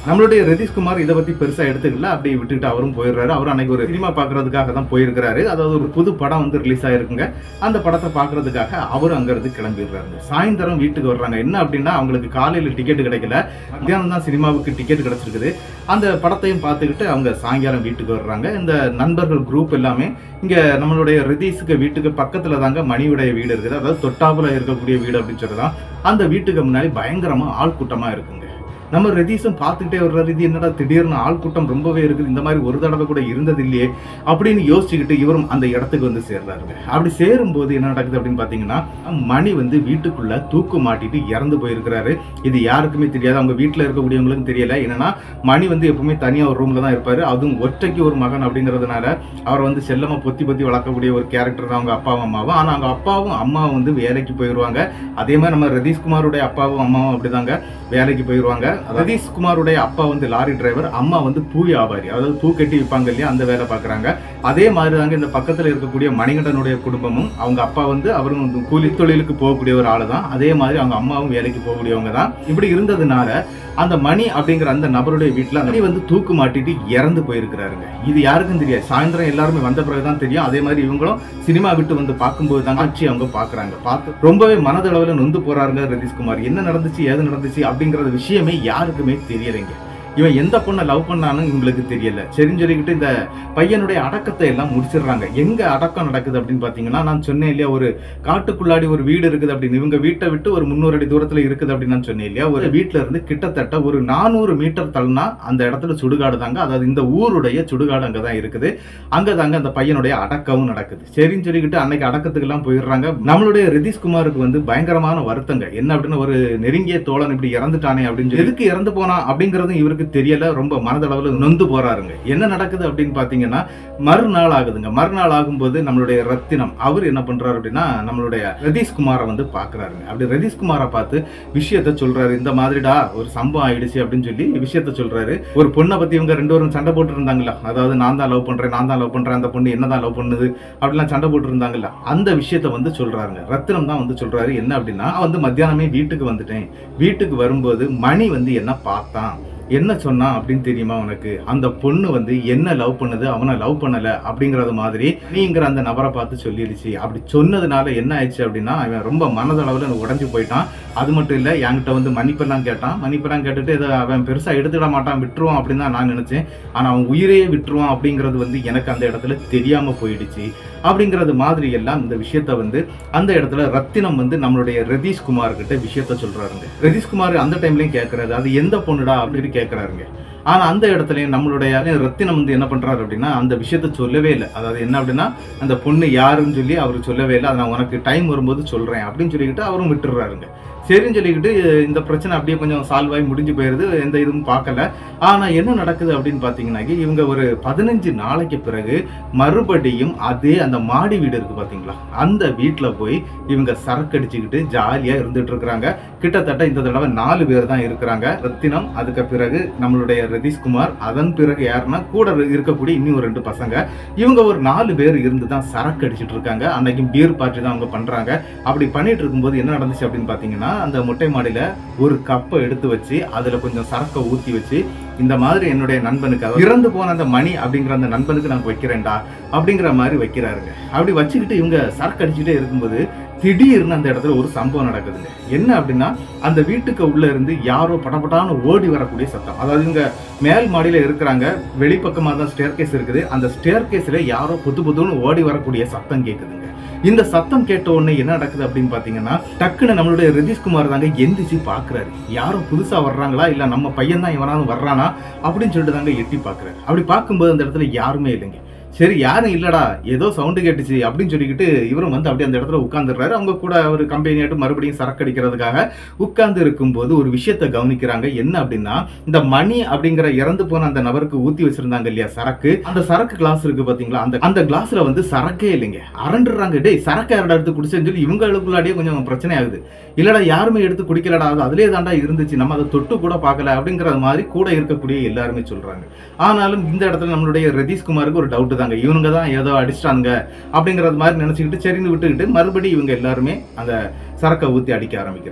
நம்மளுடைய ரதீஷ்குமார் இதை பத்தி பெருசா எடுத்துக்கல அப்படியே விட்டுட்டு அவரும் போயிடுறாரு அவர் அன்னைக்கு ஒரு சினிமா பாக்குறதுக்காக தான் போயிருக்கிறாரு அதாவது ஒரு புது படம் வந்து ரிலீஸ் ஆயிருக்குங்க அந்த படத்தை பாக்குறதுக்காக அவரும் அங்க இருந்து கிளம்பிடுறாரு சாயந்தரம் வீட்டுக்கு வர்றாங்க என்ன அப்படின்னா அவங்களுக்கு காலையில டிக்கெட் கிடைக்கல மத்தியானம் தான் சினிமாவுக்கு டிக்கெட் கிடைச்சிருக்குது அந்த படத்தையும் பார்த்துக்கிட்டு அவங்க சாயங்காலம் வீட்டுக்கு வர்றாங்க இந்த நண்பர்கள் குரூப் எல்லாமே இங்க நம்மளுடைய ரிதீஸுக்கு வீட்டுக்கு பக்கத்துல தாங்க மணியுடைய வீடு இருக்குது அதாவது தொட்டாப்புல இருக்கக்கூடிய வீடு அப்படின்னு சொல்லலாம் அந்த வீட்டுக்கு முன்னாடி பயங்கரமா ஆள் கூட்டமா இருக்குங்க நம்ம ரதீஷும் பார்த்துக்கிட்டே வர்றாரு இது என்னடா திடீர்னு ஆள் கூட்டம் ரொம்பவே இருக்குது இந்த மாதிரி ஒரு தடவை கூட இருந்தது இல்லையே அப்படின்னு யோசிச்சுக்கிட்டு இவரும் அந்த இடத்துக்கு வந்து சேர்றாருங்க அப்படி சேரும்போது என்ன நடக்குது அப்படின்னு பார்த்தீங்கன்னா மணி வந்து வீட்டுக்குள்ள தூக்கு மாட்டிட்டு இறந்து போயிருக்கிறாரு இது யாருக்குமே தெரியாது அவங்க வீட்டில் இருக்கக்கூடியவங்களுக்கும் தெரியல என்னன்னா மணி வந்து எப்பவுமே தனியாக ஒரு ரூம்ல தான் இருப்பாரு அதுவும் ஒற்றைக்கு ஒரு மகன் அப்படிங்கிறதுனால அவர் வந்து செல்லமா பொத்தி பொத்தி வளர்க்கக்கூடிய ஒரு கேரக்டர் தான் அவங்க அப்பாவும் அம்மாவும் ஆனால் அவங்க அப்பாவும் அம்மாவும் வந்து வேலைக்கு போயிடுவாங்க அதே மாதிரி நம்ம ரதீஷ்குமாருடைய அப்பாவும் அம்மாவும் அப்படிதாங்க வேலைக்கு போயிடுவாங்க ரதீஷ்குமாருடைய அப்பா வந்து லாரி டிரைவர் அம்மா வந்து பூ வியாபாரி அதாவது பூ கட்டி விற்பாங்க இல்லையா அந்த வேலை பார்க்குறாங்க அதே மாதிரி தாங்க இந்த பக்கத்தில் இருக்கக்கூடிய மணிகண்டனுடைய குடும்பமும் அவங்க அப்பா வந்து அவரும் வந்து கூலி தொழிலுக்கு போகக்கூடிய ஒரு ஆளு தான் அதே மாதிரி அவங்க அம்மாவும் வேலைக்கு போகக்கூடியவங்க தான் இப்படி இருந்ததுனால அந்த மணி அப்படிங்கிற அந்த நபருடைய வீட்டில் மணி வந்து தூக்கு மாட்டிட்டு இறந்து போயிருக்கிறாருங்க இது யாருக்கும் தெரியாது சாயந்தரம் எல்லாருமே வந்த பிறகுதான் தெரியும் அதே மாதிரி இவங்களும் சினிமா விட்டு வந்து பார்க்கும்போது தான் ஆட்சி அவங்க பார்க்குறாங்க பார்த்து ரொம்பவே மனதளவில் நொந்து போறாருங்க ரதீஷ்குமார் என்ன நடந்துச்சு ஏது நடந்துச்சு அப்படிங்கிற விஷயமே யாருக்குமே தெரியலைங்க இவன் எந்த பொண்ணை லவ் பண்ணான்னு இவங்களுக்கு தெரியல சரின்னு சொல்லிக்கிட்டு இந்த பையனுடைய அடக்கத்தை எல்லாம் முடிச்சிடுறாங்க எங்க அடக்கம் நடக்குது அப்படின்னு பாத்தீங்கன்னா நான் சொன்னேன் இல்லையா ஒரு காட்டுக்குள்ளாடி ஒரு வீடு இருக்குது அப்படின்னு இவங்க வீட்டை விட்டு ஒரு முன்னூறு அடி தூரத்துல இருக்குது அப்படின்னு நான் சொன்னேன் இல்லையா ஒரு வீட்டுல இருந்து கிட்டத்தட்ட ஒரு நானூறு மீட்டர் தள்ளினா அந்த இடத்துல சுடுகாடு தாங்க அதாவது இந்த ஊருடைய சுடுகாடு அங்கதான் இருக்குது அங்க தாங்க அந்த பையனுடைய அடக்கமும் நடக்குது சரின்னு சொல்லிக்கிட்டு அன்னைக்கு அடக்கத்துக்கு எல்லாம் போயிடுறாங்க நம்மளுடைய ரிதீஷ்குமாருக்கு வந்து பயங்கரமான வருத்தங்க என்ன அப்படின்னு ஒரு நெருங்கிய தோழன் இப்படி இறந்துட்டானே அப்படின்னு சொல்லி எதுக்கு இறந்து போனா அப்படிங்கறதும் இவருக்கு தெரியல ரொம்ப மனதளவுல நொந்து போறாருங்க என்ன நடக்குது அப்படின்னு பாத்தீங்கன்னா மறுநாள் ஆகுதுங்க மறுநாள் ஆகும்போது நம்மளுடைய ரத்தினம் அவர் என்ன பண்றாரு அப்படின்னா நம்மளுடைய ரதீஷ்குமாரை வந்து பாக்குறாருங்க அப்படி ரதீஷ்குமாரை பார்த்து விஷயத்த சொல்றாரு இந்த மாதிரிடா ஒரு சம்பவம் ஆயிடுச்சு அப்படின்னு சொல்லி விஷயத்த சொல்றாரு ஒரு பொண்ணை பத்தி இவங்க ரெண்டு பேரும் சண்டை போட்டு இருந்தாங்களா அதாவது நான் தான் லவ் பண்றேன் நான் தான் லவ் பண்றேன் அந்த பொண்ணு என்னதான் லவ் பண்ணுது அப்படிலாம் சண்டை போட்டு இருந்தாங்கல்ல அந்த விஷயத்த வந்து சொல்றாருங்க ரத்தினம் தான் வந்து சொல்றாரு என்ன அப்படின்னா நான் வந்து மத்தியானமே வீட்டுக்கு வந்துட்டேன் வீட்டுக்கு வரும்போது மணி வந்து என்ன பார்த்தான் என்ன சொன்னான் அப்படின்னு தெரியுமா உனக்கு அந்த பொண்ணு வந்து என்ன லவ் பண்ணுது அவனை லவ் பண்ணல அப்படிங்கறது மாதிரி நீங்கிற அந்த நபரை பார்த்து சொல்லிடுச்சு அப்படி சொன்னதுனால என்ன ஆயிடுச்சு அப்படின்னா அவன் ரொம்ப மனதளவில் உடஞ்சு போயிட்டான் அது மட்டும் இல்லை என்கிட்ட வந்து மன்னிப்பெல்லாம் கேட்டான் மன்னிப்பெல்லாம் கேட்டுட்டு இதை அவன் பெருசா எடுத்துட மாட்டான் விட்டுருவான் அப்படின்னு தான் நான் நினைச்சேன் ஆனா அவன் உயிரையே விட்டுருவான் அப்படிங்கிறது வந்து எனக்கு அந்த இடத்துல தெரியாம போயிடுச்சு அப்படிங்கிறது மாதிரி எல்லாம் இந்த விஷயத்த வந்து அந்த இடத்துல ரத்தினம் வந்து நம்மளுடைய ரதீஷ் குமார் கிட்ட விஷயத்த சொல்றாருங்க ரதீஷ் குமார் அந்த டைம்லயும் கேட்கறாரு அது எந்த பொண்ணுடா அப்படின்னு கேட்கறாருங்க ஆனா அந்த இடத்துலயும் நம்மளுடைய ரத்தினம் வந்து என்ன பண்றாரு அப்படின்னா அந்த விஷயத்த சொல்லவே இல்லை அதாவது என்ன அப்படின்னா அந்த பொண்ணு யாருன்னு சொல்லி அவர் சொல்லவே இல்லை அதை நான் உனக்கு டைம் வரும்போது சொல்றேன் அப்படின்னு சொல்லிக்கிட்டு அவரும் விட்டுறாருங்க சரின்னு சொல்லிக்கிட்டு இந்த பிரச்சனை அப்படியே கொஞ்சம் சால்வ் ஆகி முடிஞ்சு போயிருது எந்த இதுவும் பார்க்கல ஆனா என்ன நடக்குது அப்படின்னு பாத்தீங்கன்னா இவங்க ஒரு பதினஞ்சு நாளைக்கு பிறகு மறுபடியும் அதே அந்த மாடி வீடு இருக்கு பாத்தீங்களா அந்த வீட்டுல போய் இவங்க சரக்கு அடிச்சுக்கிட்டு ஜாலியா இருந்துட்டு இருக்கிறாங்க கிட்டத்தட்ட இந்த தடவை நாலு பேர் தான் இருக்கிறாங்க ரத்தினம் அதுக்கு பிறகு நம்மளுடைய ரதீஷ்குமார் அதன் பிறகு யாருன்னா கூட இருக்கக்கூடிய இன்னும் ரெண்டு பசங்க இவங்க ஒரு நாலு பேர் இருந்து தான் சரக்கு அடிச்சிட்டு இருக்காங்க அன்னைக்கு பீர் பார்ட்டி தான் அவங்க பண்றாங்க அப்படி பண்ணிட்டு இருக்கும்போது என்ன நடந்துச்சு அப்படின்னு பாத்தீங்கன்னா அந்த மொட்டை மாடியில ஒரு கப்பை எடுத்து வச்சு அதுல கொஞ்சம் சரக்கை ஊத்தி வச்சு இந்த மாதிரி என்னுடைய நண்பனுக்கு அதாவது இறந்து போன அந்த மணி அப்படிங்கிற அந்த நண்பனுக்கு நான் வைக்கிறேன்டா அப்படிங்கிற மாதிரி வைக்கிறாருங்க அப்படி வச்சுக்கிட்டு இவங்க சரக்கு அடிச்சுட்டே இருக்கும்போது திடீர்னு அந்த இடத்துல ஒரு சம்பவம் நடக்குதுங்க என்ன அப்படின்னா அந்த வீட்டுக்கு உள்ள இருந்து யாரோ படபட்டான்னு ஓடி வரக்கூடிய சத்தம் அதாவது இவங்க மேல் மாடியில இருக்கிறாங்க வெளிப்பக்கமா தான் ஸ்டேர் கேஸ் இருக்குது அந்த ஸ்டேர் கேஸ்ல யாரோ புது புதுன்னு ஓடி வரக்கூடிய சத்தம் கேக்குதுங்க இந்த சத்தம் கேட்ட உடனே என்ன நடக்குது அப்படின்னு பாத்தீங்கன்னா டக்குன்னு நம்மளுடைய ரதீஷ்குமார் தாங்க எந்திரிச்சு பாக்குறாரு யாரும் புதுசா வர்றாங்களா இல்ல நம்ம பையன் தான் இவனாவது வர்றானா அப்படின்னு சொல்லிட்டு தாங்க எட்டி பாக்குறாரு அப்படி பார்க்கும்போது அந்த இடத்துல யாருமே இல்லைங்க சரி யாரும் இல்லடா ஏதோ சவுண்டு கேட்டுச்சு அப்படின்னு சொல்லிக்கிட்டு இவரும் வந்து அப்படியே அந்த இடத்துல உட்காந்துடுறாரு அவங்க கூட ஒரு கம்பெனி ஆட்டு மறுபடியும் சரக்கு அடிக்கிறதுக்காக உட்கார்ந்து இருக்கும்போது ஒரு விஷயத்த கவனிக்கிறாங்க என்ன அப்படின்னா இந்த மணி அப்படிங்கிற இறந்து போன அந்த நபருக்கு ஊத்தி வச்சிருந்தாங்க இல்லையா சரக்கு அந்த சரக்கு கிளாஸ் இருக்கு பாத்தீங்களா அந்த அந்த கிளாஸ்ல வந்து சரக்கே இல்லைங்க அரண்டுறாங்க டேய் சரக்கு யாரடா எடுத்து குடிச்சேன்னு சொல்லி இவங்களுக்குள்ளாடியே கொஞ்சம் பிரச்சனை ஆகுது இல்லடா யாருமே எடுத்து குடிக்கலடா அது அதுலயே தாண்டா இருந்துச்சு நம்ம அதை தொட்டு கூட பார்க்கல அப்படிங்கிற மாதிரி கூட இருக்கக்கூடிய எல்லாருமே சொல்றாங்க ஆனாலும் இந்த இடத்துல நம்மளுடைய ரதீஷ்குமாருக்கு ஒரு டவுட் தாங்க இவனுங்க தான் ஏதோ அடிச்சிட்டாங்க அப்படிங்கறது மாதிரி நினைச்சுக்கிட்டு சரின்னு விட்டுக்கிட்டு மறுபடியும் இவங்க எல்லாருமே அந்த சரக்கை ஊத்தி அடிக்க ஆரம்பிக்கிறாங்க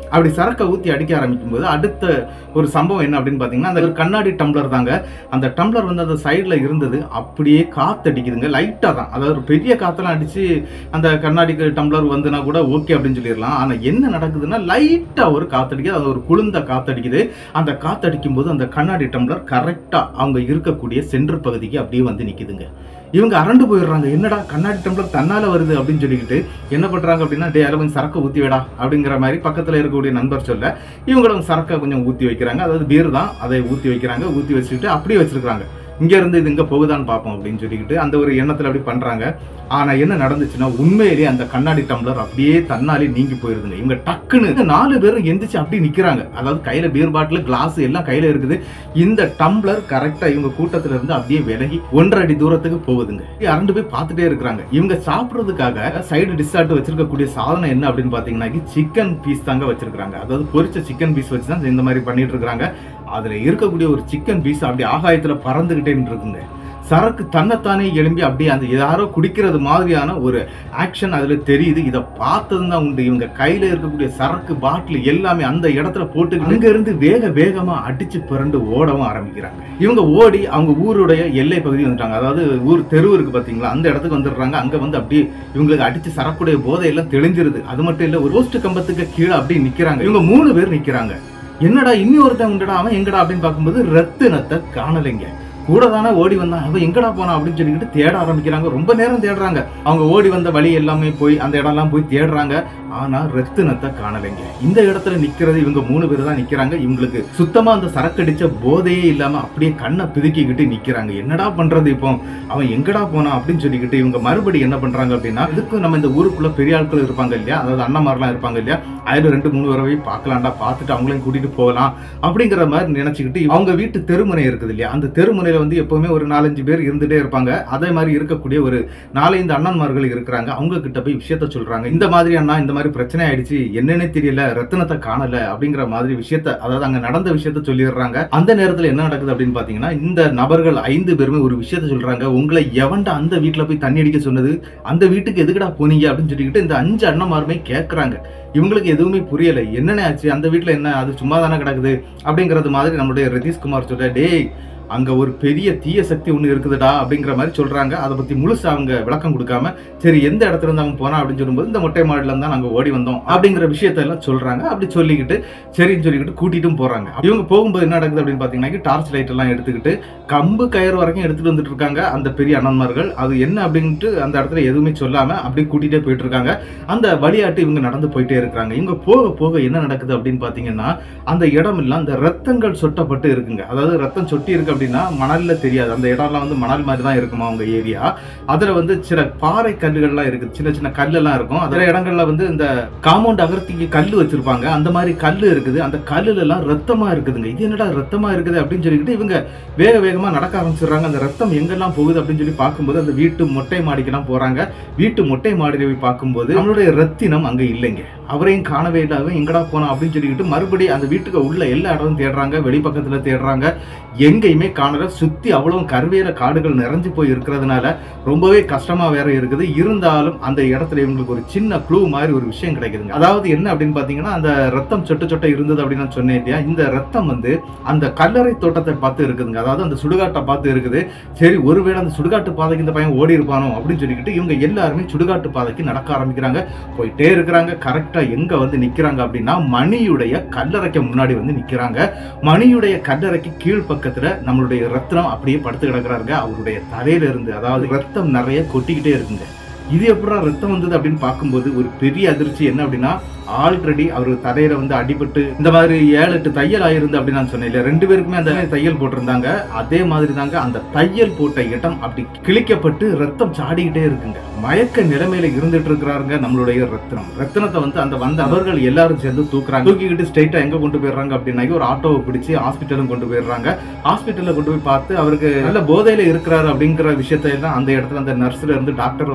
அப்படி சரக்கை ஊத்தி அடிக்க ஆரம்பிக்கும் போது அடுத்த ஒரு சம்பவம் என்ன அப்படின்னு பாத்தீங்கன்னா அந்த ஒரு கண்ணாடி டம்ளர் தாங்க அந்த டம்ளர் வந்து அந்த சைடுல இருந்தது அப்படியே காத்தடிக்குதுங்க லைட்டா தான் அதாவது ஒரு பெரிய காத்தெல்லாம் அடிச்சு அந்த கண்ணாடி டம்ளர் வந்துனா கூட ஓகே அப்படின்னு சொல்லிடலாம் ஆனா என்ன நடக்குதுன்னா லைட்டா ஒரு காத்தடிக்குது அது ஒரு குளிர்ந்த காத்தடிக்குது அந்த காத்தடிக்கும் போது அந்த கண்ணாடி டம்ளர் கரெக்டா அவங்க இருக்கக்கூடிய சென்டர் பகுதிக்கு அப்படியே வந்து நிக்குதுங்க இவங்க அரண்டு போயிடுறாங்க என்னடா கண்ணாடி டம்ளர் தன்னால வருது அப்படின்னு சொல்லிக்கிட்டு என்ன பண்றாங்க அப்படின்னா டே அதில் கொஞ்சம் சரக்கு ஊத்தி விடா அப்படிங்கிற மாதிரி பக்கத்துல இருக்கக்கூடிய நண்பர் சொல்ல இவங்களும் சரக்கை கொஞ்சம் ஊத்தி வைக்கிறாங்க அதாவது பீர் தான் அதை ஊத்தி வைக்கிறாங்க ஊத்தி வச்சுக்கிட்டு அப்படியே வச்சிருக்காங்க இங்க இருந்து இது இங்க போகுதான்னு பார்ப்போம் அப்படின்னு சொல்லிக்கிட்டு அந்த ஒரு எண்ணத்துல அப்படி பண்றாங்க ஆனா என்ன நடந்துச்சுன்னா உண்மையிலேயே அந்த கண்ணாடி டம்ளர் அப்படியே தன்னாலே நீங்கி போயிருதுங்க இவங்க டக்குன்னு இந்த நாலு பேரும் எந்திரிச்சு அப்படியே நிக்கிறாங்க அதாவது கையில பீர் பாட்டில் கிளாஸ் எல்லாம் கையில இருக்குது இந்த டம்ளர் கரெக்டா இவங்க கூட்டத்துல இருந்து அப்படியே விலகி ஒன்றரை அடி தூரத்துக்கு போகுதுங்க அரண்டு போய் பார்த்துட்டே இருக்கிறாங்க இவங்க சாப்பிடுறதுக்காக சைடு டிஷாட்டு வச்சிருக்கக்கூடிய சாதனம் என்ன அப்படின்னு பாத்தீங்கன்னா சிக்கன் பீஸ் தாங்க வச்சிருக்காங்க அதாவது பொரிச்ச சிக்கன் பீஸ் வச்சு தான் இந்த மாதிரி பண்ணிட்டு இருக்காங்க அதுல இருக்கக்கூடிய ஒரு சிக்கன் பீஸ் அப்படியே ஆகாயத்துல பறந்துகிட்டே இருக்குங்க சரக்கு தன்னைத்தானே எழும்பி அப்படியே அந்த யாரோ குடிக்கிறது மாதிரியான ஒரு ஆக்ஷன் அதுல தெரியுது இதை பார்த்ததும் தான் உண்டு இவங்க கையில இருக்கக்கூடிய சரக்கு பாட்டில் எல்லாமே அந்த இடத்துல போட்டு அங்க இருந்து வேக வேகமா அடிச்சு புரண்டு ஓடவும் ஆரம்பிக்கிறாங்க இவங்க ஓடி அவங்க ஊருடைய எல்லை பகுதி வந்துட்டாங்க அதாவது ஊர் தெரு இருக்கு பாத்தீங்களா அந்த இடத்துக்கு வந்துடுறாங்க அங்க வந்து அப்படியே இவங்களுக்கு அடிச்சு சரக்குடைய போதை எல்லாம் தெளிஞ்சிருது அது மட்டும் இல்ல ஒரு போஸ்ட் கம்பத்துக்கு கீழே அப்படியே நிக்கிறாங்க இவங்க மூணு பேர் நிக்கிறாங்க என்னடா இன்னி ஒருத்தன் உண்டடா அவன் எங்கடா அப்படின்னு பார்க்கும்போது ரத்தினத்தை காணலைங்க கூட தானே ஓடி வந்தான் அவன் எங்கடா போனா அப்படின்னு சொல்லிக்கிட்டு தேட ஆரம்பிக்கிறாங்க ரொம்ப நேரம் தேடுறாங்க அவங்க ஓடி வந்த வழி எல்லாமே போய் அந்த இடம்லாம் போய் தேடுறாங்க ஆனா ரத்தினத்தை காணலைங்க இந்த இடத்துல நிக்கிறது இவங்க மூணு பேர் தான் நிக்கிறாங்க இவங்களுக்கு சுத்தமா அந்த சரக்கடிச்ச போதையே இல்லாம அப்படியே கண்ணை பிதுக்கிக்கிட்டு நிக்கிறாங்க என்னடா பண்றது இப்போ அவன் எங்கடா போனான் அப்படின்னு சொல்லிக்கிட்டு இவங்க மறுபடி என்ன பண்றாங்க அப்படின்னா இதுக்கு நம்ம இந்த ஊருக்குள்ள பெரிய ஆட்கள் இருப்பாங்க இல்லையா அதாவது அண்ணன்மாரெல்லாம் இருப்பாங்க இல்லையா அதுல ரெண்டு மூணு தடவை பார்க்கலாம்டா பார்த்துட்டு அவங்களையும் கூட்டிட்டு போகலாம் அப்படிங்கிற மாதிரி நினைச்சுக்கிட்டு அவங்க வீட்டு தெருமுனை இருக்குது இல்லையா அந்த தெருமுனையில வந்து எப்பவுமே ஒரு நாலஞ்சு பேர் இருந்துட்டே இருப்பாங்க அதே மாதிரி இருக்கக்கூடிய ஒரு நாலஞ்சு அண்ணன்மார்கள் இருக்கிறாங்க அவங்க கிட்ட போய் விஷயத்த சொல்றாங்க இந்த மாதிரி அண்ணா இந்த மாதிரி பிரச்சனை ஆயிடுச்சு என்னன்னே தெரியல ரத்தினத்தை காணல அப்படிங்கிற மாதிரி விஷயத்த அதாவது அங்க நடந்த விஷயத்த சொல்லிடுறாங்க அந்த நேரத்துல என்ன நடக்குது அப்படின்னு பாத்தீங்கன்னா இந்த நபர்கள் ஐந்து பேருமே ஒரு விஷயத்த சொல்றாங்க உங்களை எவன்டா அந்த வீட்டுல போய் தண்ணி அடிக்க சொன்னது அந்த வீட்டுக்கு எதுக்குடா போனீங்க அப்படின்னு சொல்லிக்கிட்டு இந்த அஞ்சு அண்ணன்மாருமே கேக்குறாங்க இவங்களுக்கு எதுவுமே புரியல என்னென்ன ஆச்சு அந்த வீட்டுல என்ன அது சும்மா தானே கிடக்குது அப்படிங்கறது மாதிரி நம்மளுடைய ரதீஷ்குமார் சொல்ற டேய் அங்க ஒரு பெரிய தீய சக்தி ஒண்ணு இருக்குதுடா அப்படிங்கிற மாதிரி சொல்றாங்க அதை பத்தி முழுசா அவங்க விளக்கம் கொடுக்காம சரி எந்த இடத்துல இருந்து அவன் போனா அப்படின்னு சொல்லும்போது இந்த மொட்டை மாடில இருந்தா நாங்க ஓடி வந்தோம் அப்படிங்கிற விஷயத்த எல்லாம் சொல்றாங்க அப்படி சொல்லிக்கிட்டு சரின்னு சொல்லிக்கிட்டு கூட்டிட்டும் போறாங்க இவங்க போகும்போது என்ன நடக்குது அப்படின்னு பாத்தீங்கன்னா டார்ச் லைட் எல்லாம் எடுத்துக்கிட்டு கம்பு கயிறு வரைக்கும் எடுத்துட்டு வந்துட்டு இருக்காங்க அந்த பெரிய அண்ணன்மார்கள் அது என்ன அப்படின்ட்டு அந்த இடத்துல எதுவுமே சொல்லாம அப்படியே கூட்டிட்டே போயிட்டு இருக்காங்க அந்த வழியாட்டு இவங்க நடந்து போயிட்டே இருக்காங்க இவங்க போக போக என்ன நடக்குது அப்படின்னு பாத்தீங்கன்னா அந்த இடம் எல்லாம் அந்த ரத்தங்கள் சொட்டப்பட்டு இருக்குங்க அதாவது ரத்தம் சொட்டி இருக்கு அப்படின்னா மணல்ல தெரியாது அந்த இடம்லாம் வந்து மணல் மாதிரி தான் இருக்குமா அவங்க ஏரியா அதுல வந்து சில பாறை கல்லுகள்லாம் இருக்குது சின்ன சின்ன கல்லெல்லாம் இருக்கும் அதுல இடங்கள்ல வந்து இந்த காம்பவுண்ட் அகர்த்திக்கு கல் வச்சிருப்பாங்க அந்த மாதிரி கல் இருக்குது அந்த கல்லுல எல்லாம் ரத்தமா இருக்குதுங்க இது என்னடா ரத்தமா இருக்குது அப்படின்னு சொல்லிக்கிட்டு இவங்க வேக வேகமா நடக்க ஆரம்பிச்சிடுறாங்க அந்த ரத்தம் எங்கெல்லாம் போகுது அப்படின்னு சொல்லி பார்க்கும்போது அந்த வீட்டு மொட்டை மாடிக்கெல்லாம் போறாங்க வீட்டு மொட்டை மாடியில போய் பார்க்கும்போது நம்மளுடைய ரத்தினம் அங்க இல்லைங்க அவரையும் காணவே இல்லை அவன் எங்கடா போனா அப்படின்னு சொல்லிக்கிட்டு மறுபடியும் அந்த வீட்டுக்கு உள்ள எல்லா இடமும் தேடுறாங்க வெளிப்பக்கத்துல தேடுறாங்க எங்கேயுமே காணல சுத்தி அவ்வளவு கருவேல காடுகள் நிறைஞ்சு போய் இருக்கிறதுனால ரொம்பவே கஷ்டமா வேற இருக்குது இருந்தாலும் அந்த இடத்துல இவங்களுக்கு ஒரு சின்ன க்ளூ மாதிரி ஒரு விஷயம் கிடைக்குதுங்க அதாவது என்ன அப்படின்னு பாத்தீங்கன்னா அந்த ரத்தம் சொட்ட சொட்ட இருந்தது அப்படின்னு நான் சொன்னேன் இல்லையா இந்த ரத்தம் வந்து அந்த கல்லறை தோட்டத்தை பார்த்து இருக்குதுங்க அதாவது அந்த சுடுகாட்டை பார்த்து இருக்குது சரி ஒருவேளை அந்த சுடுகாட்டு பாதைக்கு இந்த பையன் ஓடி இருப்பானோ அப்படின்னு சொல்லிக்கிட்டு இவங்க எல்லாருமே சுடுகாட்டு பாதைக்கு நடக்க ஆரம்பிக்கிறாங்க போயிட்டே இருக்கிறாங்க கரெக்டா எங்க வந்து நிக்கிறாங்க அப்படின்னா மணியுடைய கல்லறைக்கு முன்னாடி வந்து நிக்கிறாங்க மணியுடைய கல்லறைக்கு கீழ் பக்கத்துல நம்மளுடைய ரத்னம் அப்படியே படுத்து கிடக்குறாருங்க அவருடைய தலையில இருந்து அதாவது ரத்தம் நிறைய கொட்டிக்கிட்டே இருக்குங்க இது எப்படா ரத்தம் வந்தது அப்படின்னு பார்க்கும்போது ஒரு பெரிய அதிர்ச்சி என்ன அப்படின்னா ஆல்ரெடி அவர் தலையில வந்து அடிபட்டு இந்த மாதிரி ஏழு எட்டு தையல் ஆயிருந்து அப்படின்னு நான் சொன்னேன் இல்லையா ரெண்டு பேருக்குமே அந்த தையல் போட்டிருந்தாங்க அதே மாதிரி தாங்க அந்த தையல் போட்ட இடம் அப்படி கிழிக்கப்பட்டு ரத்தம் சாடிக்கிட்டே இருக்குங்க மயக்க நிலைமையில இருந்துட்டு இருக்கிறாருங்க நம்மளுடைய ரத்னம் ரத்னத்தை வந்து அந்த வந்த நபர்கள் எல்லாரும் சேர்ந்து தூக்குறாங்க தூக்கிக்கிட்டு ஸ்ட்ரைட்டா எங்க கொண்டு போயிடுறாங்க அப்படின்னாக்கி ஒரு ஆட்டோவை பிடிச்சி ஹாஸ்பிட்டலும் கொண்டு போயிடுறாங்க ஹாஸ்பிட்டல்ல கொண்டு போய் பார்த்து அவருக்கு நல்ல போதையில இருக்கிறாரு அப்படிங்கிற விஷயத்தை எல்லாம் அந்த இடத்துல அந்த நர்ஸ்ல இருந்து டாக்டர் வரைக்கும் சொல்றாங்க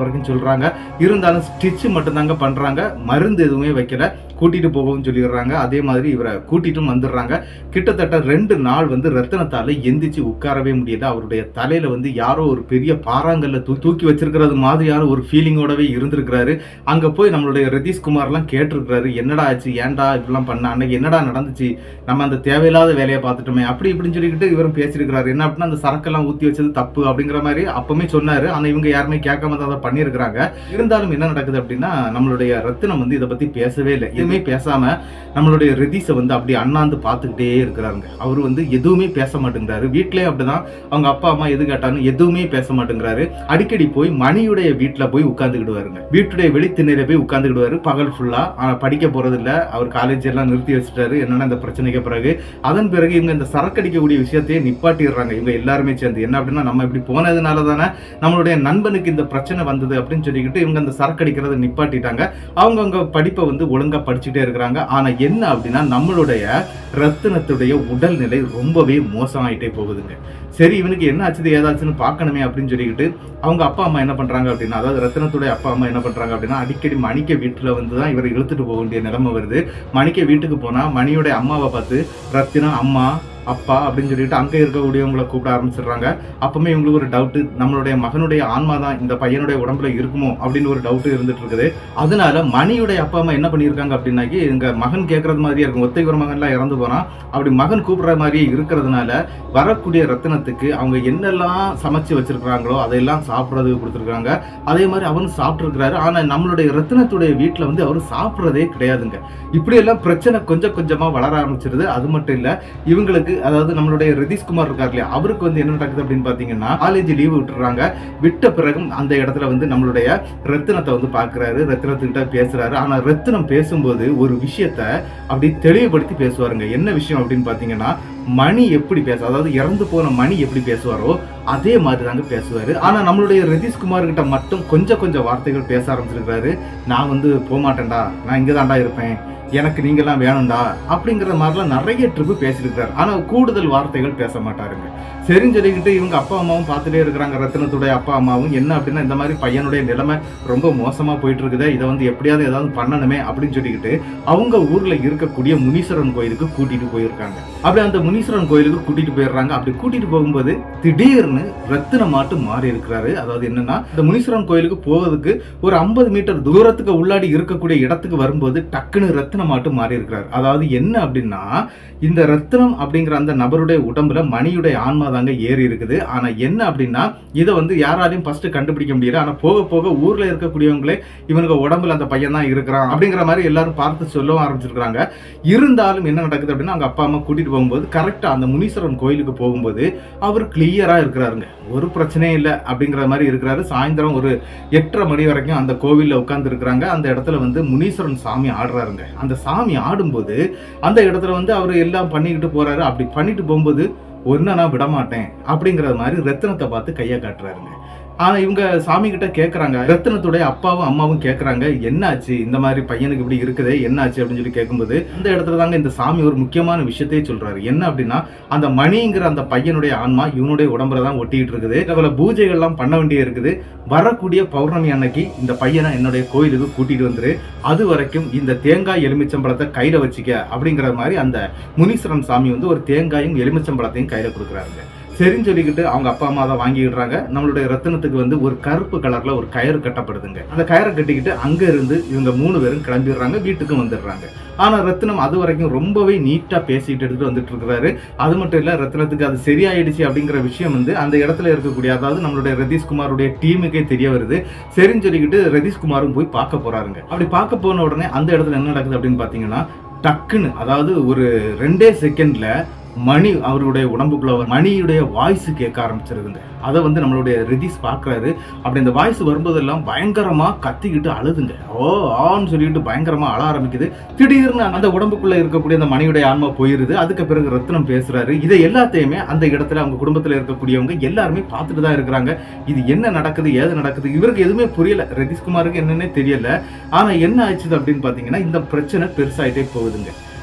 சொல்றாங்க இருந்தாலும் ஸ்டிச் மட்டும்தாங்க பண்றாங்க மருந்து எதுவுமே வைக்கல கூட்டிட்டு போகவும் சொல்லிடுறாங்க அதே மாதிரி இவரை கூட்டிட்டும் வந்துடுறாங்க கிட்டத்தட்ட ரெண்டு நாள் வந்து ரத்தினத்தால எந்திரிச்சு உட்காரவே முடியல அவருடைய தலையில வந்து யாரோ ஒரு பெரிய பாறாங்கல்ல தூ தூக்கி வச்சிருக்கிறது மாதிரியான ஒரு ஃபீலிங்கோடவே இருந்திருக்கிறாரு அங்க போய் நம்மளுடைய ரதீஷ் குமார்லாம் கேட்டிருக்கிறாரு என்னடா ஆச்சு ஏன்டா இப்படிலாம் பண்ண அன்னைக்கு என்னடா நடந்துச்சு நம்ம அந்த தேவையில்லாத வேலையை பார்த்துட்டோமே அப்படி இப்படின்னு சொல்லிக்கிட்டு இவரும் பேசியிருக்கிறாரு என்ன அப்படின்னா அந்த சரக்கெல்லாம் ஊத்தி வச்சது தப்பு அப்படிங்கிற மாதிரி அப்பவுமே சொன்னாரு ஆனா இவங்க யாருமே கேட்காம தான் அதை பண்ணியிருக்கிறாங்க இருந்தாலும் என்ன நடக்குது அப்படின்னா நம்மளுடைய ரத்தினம் வந்து இதை பத்தி பேசவே இல்லை எதுவுமே பேசாம நம்மளுடைய ரிதீஷை வந்து அப்படியே அண்ணாந்து பார்த்துக்கிட்டே இருக்கிறாருங்க அவர் வந்து எதுவுமே பேச மாட்டேங்கிறாரு வீட்லயே அப்படிதான் அவங்க அப்பா அம்மா எது கேட்டாலும் எதுவுமே பேச மாட்டேங்கிறாரு அடிக்கடி போய் மணியுடைய வீட்டுல போய் உட்காந்துக்கிடுவாருங்க வீட்டுடைய வெளித்திண்ணையில போய் உட்காந்துக்கிடுவாரு பகல் ஃபுல்லா ஆனா படிக்க போறது இல்ல அவர் காலேஜ் எல்லாம் நிறுத்தி வச்சுட்டாரு என்னன்னா இந்த பிரச்சனைக்கு பிறகு அதன் பிறகு இவங்க இந்த சரக்கடிக்கக்கூடிய விஷயத்தையே நிப்பாட்டிடுறாங்க இவங்க எல்லாருமே சேர்ந்து என்ன அப்படின்னா நம்ம இப்படி போனதுனால தானே நம்மளுடைய நண்பனுக்கு இந்த பிரச்சனை வந்தது அப்படின்னு சொல்லிக்கிட்டு இவங்க இந்த சரக்கடிக்கிறத நிப்பாட்டிட்டாங்க அவங்கவங்க படிப்பை வந்து ஒழுங்கா படிச்சுட்டே இருக்கிறாங்க ஆனா என்ன அப்படின்னா நம்மளுடைய ரத்தினத்துடைய உடல்நிலை ரொம்பவே மோசமாயிட்டே போகுதுங்க சரி இவனுக்கு என்ன ஆச்சுது ஏதாச்சுன்னு பார்க்கணுமே அப்படின்னு சொல்லிக்கிட்டு அவங்க அப்பா அம்மா என்ன பண்றாங்க அப்படின்னா அதாவது ரத்தினத்துடைய அப்பா அம்மா என்ன பண்றாங்க அப்படின்னா அடிக்கடி மணிக்க வீட்டுல வந்து தான் இவரை இழுத்துட்டு போக வேண்டிய நிலைமை வருது மணிக்க வீட்டுக்கு போனா மணியோட அம்மாவை பார்த்து ரத்தினம் அம்மா அப்பா அப்படின்னு சொல்லிட்டு அங்கே இருக்கக்கூடியவங்களை கூப்பிட ஆரம்பிச்சிடுறாங்க அப்பவுமே இவங்களுக்கு ஒரு டவுட் நம்மளுடைய மகனுடைய ஆன்மா தான் இந்த பையனுடைய உடம்புல இருக்குமோ அப்படின்னு ஒரு டவுட் இருந்துட்டு இருக்குது அதனால மணியுடைய அப்பா அம்மா என்ன பண்ணியிருக்காங்க அப்படின்னாக்கி எங்க மகன் கேட்கறது மாதிரியே இருக்கும் ஒத்தை ஒரு மகன்லாம் இறந்து போறான் அப்படி மகன் கூப்பிடுற மாதிரியே இருக்கிறதுனால வரக்கூடிய ரத்தினத்துக்கு அவங்க என்னெல்லாம் சமைச்சு வச்சிருக்கிறாங்களோ அதையெல்லாம் சாப்பிட்றதுக்கு கொடுத்துருக்காங்க அதே மாதிரி அவரும் சாப்பிட்டுருக்கிறாரு ஆனா நம்மளுடைய ரத்தினத்துடைய வீட்டில் வந்து அவர் சாப்பிட்றதே கிடையாதுங்க இப்படியெல்லாம் பிரச்சனை கொஞ்சம் கொஞ்சமா வளர ஆரம்பிச்சிருது அது மட்டும் இல்ல இவங்களுக்கு அதாவது நம்மளுடைய ரிதீஷ்குமார் இருக்கார் இல்லையா அவருக்கு வந்து என்ன நடக்குது அப்படின்னு பாத்தீங்கன்னா காலேஜ் லீவு விட்டுறாங்க விட்ட பிறகும் அந்த இடத்துல வந்து நம்மளுடைய ரத்தினத்தை வந்து பாக்குறாரு ரத்தினத்துக்கிட்ட பேசுறாரு ஆனா ரத்தினம் பேசும்போது ஒரு விஷயத்த அப்படி தெளிவுபடுத்தி பேசுவாருங்க என்ன விஷயம் அப்படின்னு பாத்தீங்கன்னா மணி எப்படி பேச அதாவது இறந்து போன மணி எப்படி பேசுவாரோ அதே மாதிரி தாங்க பேசுவாரு ஆனா நம்மளுடைய ரதீஷ்குமார் கிட்ட மட்டும் கொஞ்சம் கொஞ்சம் வார்த்தைகள் பேச ஆரம்பிச்சிருக்காரு நான் வந்து போக மாட்டேன்டா நான் இங்க தான்டா இருப்பேன் எனக்கு நீங்கெல்லாம் வேணும்டா அப்படிங்கிற மாதிரிலாம் நிறைய ட்ரிப்பு பேசியிருக்காரு ஆனா கூடுதல் வார்த்தைகள் பேச மாட்டாருங்க சரின்னு சொல்லிக்கிட்டு இவங்க அப்பா அம்மாவும் பார்த்துட்டே இருக்கிறாங்க ரத்தினத்துடைய அப்பா அம்மாவும் என்ன அப்படின்னா இந்த மாதிரி பையனுடைய நிலைமை ரொம்ப மோசமா போயிட்டு இருக்குது இதை வந்து எப்படியாவது ஏதாவது பண்ணணுமே அப்படின்னு சொல்லிக்கிட்டு அவங்க ஊர்ல இருக்கக்கூடிய முனீஸ்வரன் கோயிலுக்கு கூட்டிட்டு போயிருக்காங்க அப்படி அந்த முனீஸ்வரன் கோயிலுக்கு கூட்டிட்டு போயிடுறாங்க அப்படி கூட்டிட்டு போகும்போது திடீர்னு ரத்தின மாட்டு மாறி இருக்கிறாரு அதாவது என்னன்னா இந்த முனீஸ்வரன் கோயிலுக்கு போவதுக்கு ஒரு ஐம்பது மீட்டர் தூரத்துக்கு உள்ளாடி இருக்கக்கூடிய இடத்துக்கு வரும்போது டக்குன்னு ரத்தின மாட்டு மாறி இருக்கிறாரு அதாவது என்ன அப்படின்னா இந்த ரத்தினம் அப்படிங்கிற அந்த நபருடைய உடம்புல மணியுடைய ஆன்மா தாங்க ஏறி இருக்குது ஆனா என்ன அப்படின்னா இதை வந்து யாராலையும் ஃபர்ஸ்ட் கண்டுபிடிக்க முடியல ஆனா போக போக ஊர்ல இருக்கக்கூடியவங்களே இவனுக்கு உடம்புல அந்த பையன் தான் இருக்கிறான் அப்படிங்கிற மாதிரி எல்லாரும் பார்த்து சொல்லவும் ஆரம்பிச்சிருக்காங்க இருந்தாலும் என்ன நடக்குது அப்படின்னா அவங்க அப்பா அம்மா கூட்டிட்டு போகும்போது கரெக்டா அந்த முனீஸ்வரன் கோயிலுக்கு போகும்போது அவர் கிளியரா இருக்கிறாருங்க ஒரு பிரச்சனையும் இல்லை அப்படிங்கிற மாதிரி இருக்கிறாரு சாயந்தரம் ஒரு எட்டரை மணி வரைக்கும் அந்த கோவில்ல உட்கார்ந்து இருக்கிறாங்க அந்த இடத்துல வந்து முனீஸ்வரன் சாமி ஆடுறாருங்க அந்த சாமி ஆடும்போது அந்த இடத்துல வந்து அவர் எல்லாம் பண்ணிக்கிட்டு போறாரு அப்படி பண்ணிட்டு போகும்போது ஒன்ன நான் விட மாட்டேன் அப்படிங்கிற மாதிரி ரத்தினத்தை பார்த்து கையை காட்டுறாருங்க ஆனா இவங்க சாமி கிட்ட கேக்குறாங்க ரத்தினத்துடைய அப்பாவும் அம்மாவும் கேக்குறாங்க என்னாச்சு இந்த மாதிரி பையனுக்கு இப்படி இருக்குதே என்னாச்சு அப்படின்னு சொல்லி கேட்கும்போது இந்த இடத்துல தாங்க இந்த சாமி ஒரு முக்கியமான விஷயத்தையே சொல்றாரு என்ன அப்படின்னா அந்த மணிங்கிற அந்த பையனுடைய ஆன்மா இவனுடைய உடம்புல தான் ஒட்டிட்டு இருக்குது அவள பூஜைகள்லாம் பண்ண வேண்டிய இருக்குது வரக்கூடிய பௌர்ணமி அன்னைக்கு இந்த பையனை என்னுடைய கோயிலுக்கு கூட்டிட்டு வந்துரு அது வரைக்கும் இந்த தேங்காய் எலுமிச்சம்பழத்தை கையில வச்சுக்க அப்படிங்கிற மாதிரி அந்த முனீஸ்வரன் சாமி வந்து ஒரு தேங்காயும் எலுமிச்சம்பழத்தையும் கையில கொடுக்குறாருங்க சரின்னு சொல்லிக்கிட்டு அவங்க அப்பா அம்மா தான் வாங்கிடுறாங்க நம்மளுடைய ரத்தினத்துக்கு வந்து ஒரு கருப்பு கலர்ல ஒரு கயிறு கட்டப்படுதுங்க அந்த கயிறை கட்டிக்கிட்டு அங்க இருந்து இவங்க மூணு பேரும் கிளம்பிடுறாங்க வீட்டுக்கும் வந்துடுறாங்க ஆனா ரத்தினம் அது வரைக்கும் ரொம்பவே நீட்டா பேசிட்டு எடுத்துட்டு வந்துட்டு இருக்கிறாரு அது மட்டும் இல்ல ரத்தினத்துக்கு அது சரியாயிடுச்சு அப்படிங்கிற விஷயம் வந்து அந்த இடத்துல இருக்கக்கூடிய அதாவது நம்மளுடைய ரதீஷ்குமாருடைய டீமுக்கே தெரிய வருது சரின்னு சொல்லிக்கிட்டு ரதீஷ்குமாரும் போய் பார்க்க போறாருங்க அப்படி பார்க்க போன உடனே அந்த இடத்துல என்ன நடக்குது அப்படின்னு பாத்தீங்கன்னா டக்குன்னு அதாவது ஒரு ரெண்டே செகண்ட்ல மணி அவருடைய உடம்புக்குள்ள வர மணியுடைய வாய்ஸ் கேட்க ஆரம்பிச்சிருதுங்க அதை வந்து நம்மளுடைய ரிதீஷ் பார்க்கறாரு அப்படி அந்த வாய்ஸ் வரும்போதெல்லாம் பயங்கரமா கத்திக்கிட்டு அழுதுங்க ஓ ஆன்னு சொல்லிட்டு பயங்கரமா அழ ஆரம்பிக்குது திடீர்னு அந்த உடம்புக்குள்ள இருக்கக்கூடிய அந்த மணியுடைய ஆன்மா போயிருது அதுக்கு பிறகு ரத்னம் பேசுறாரு இதை எல்லாத்தையுமே அந்த இடத்துல அவங்க குடும்பத்துல இருக்கக்கூடியவங்க எல்லாருமே பார்த்துட்டு தான் இருக்கிறாங்க இது என்ன நடக்குது ஏது நடக்குது இவருக்கு எதுவுமே புரியல ரதீஷ்குமாருக்கு என்னன்னே தெரியல ஆனா என்ன ஆச்சுது அப்படின்னு பாத்தீங்கன்னா இந்த பிரச்சனை பெருசாயிட்டே போகுதுங்க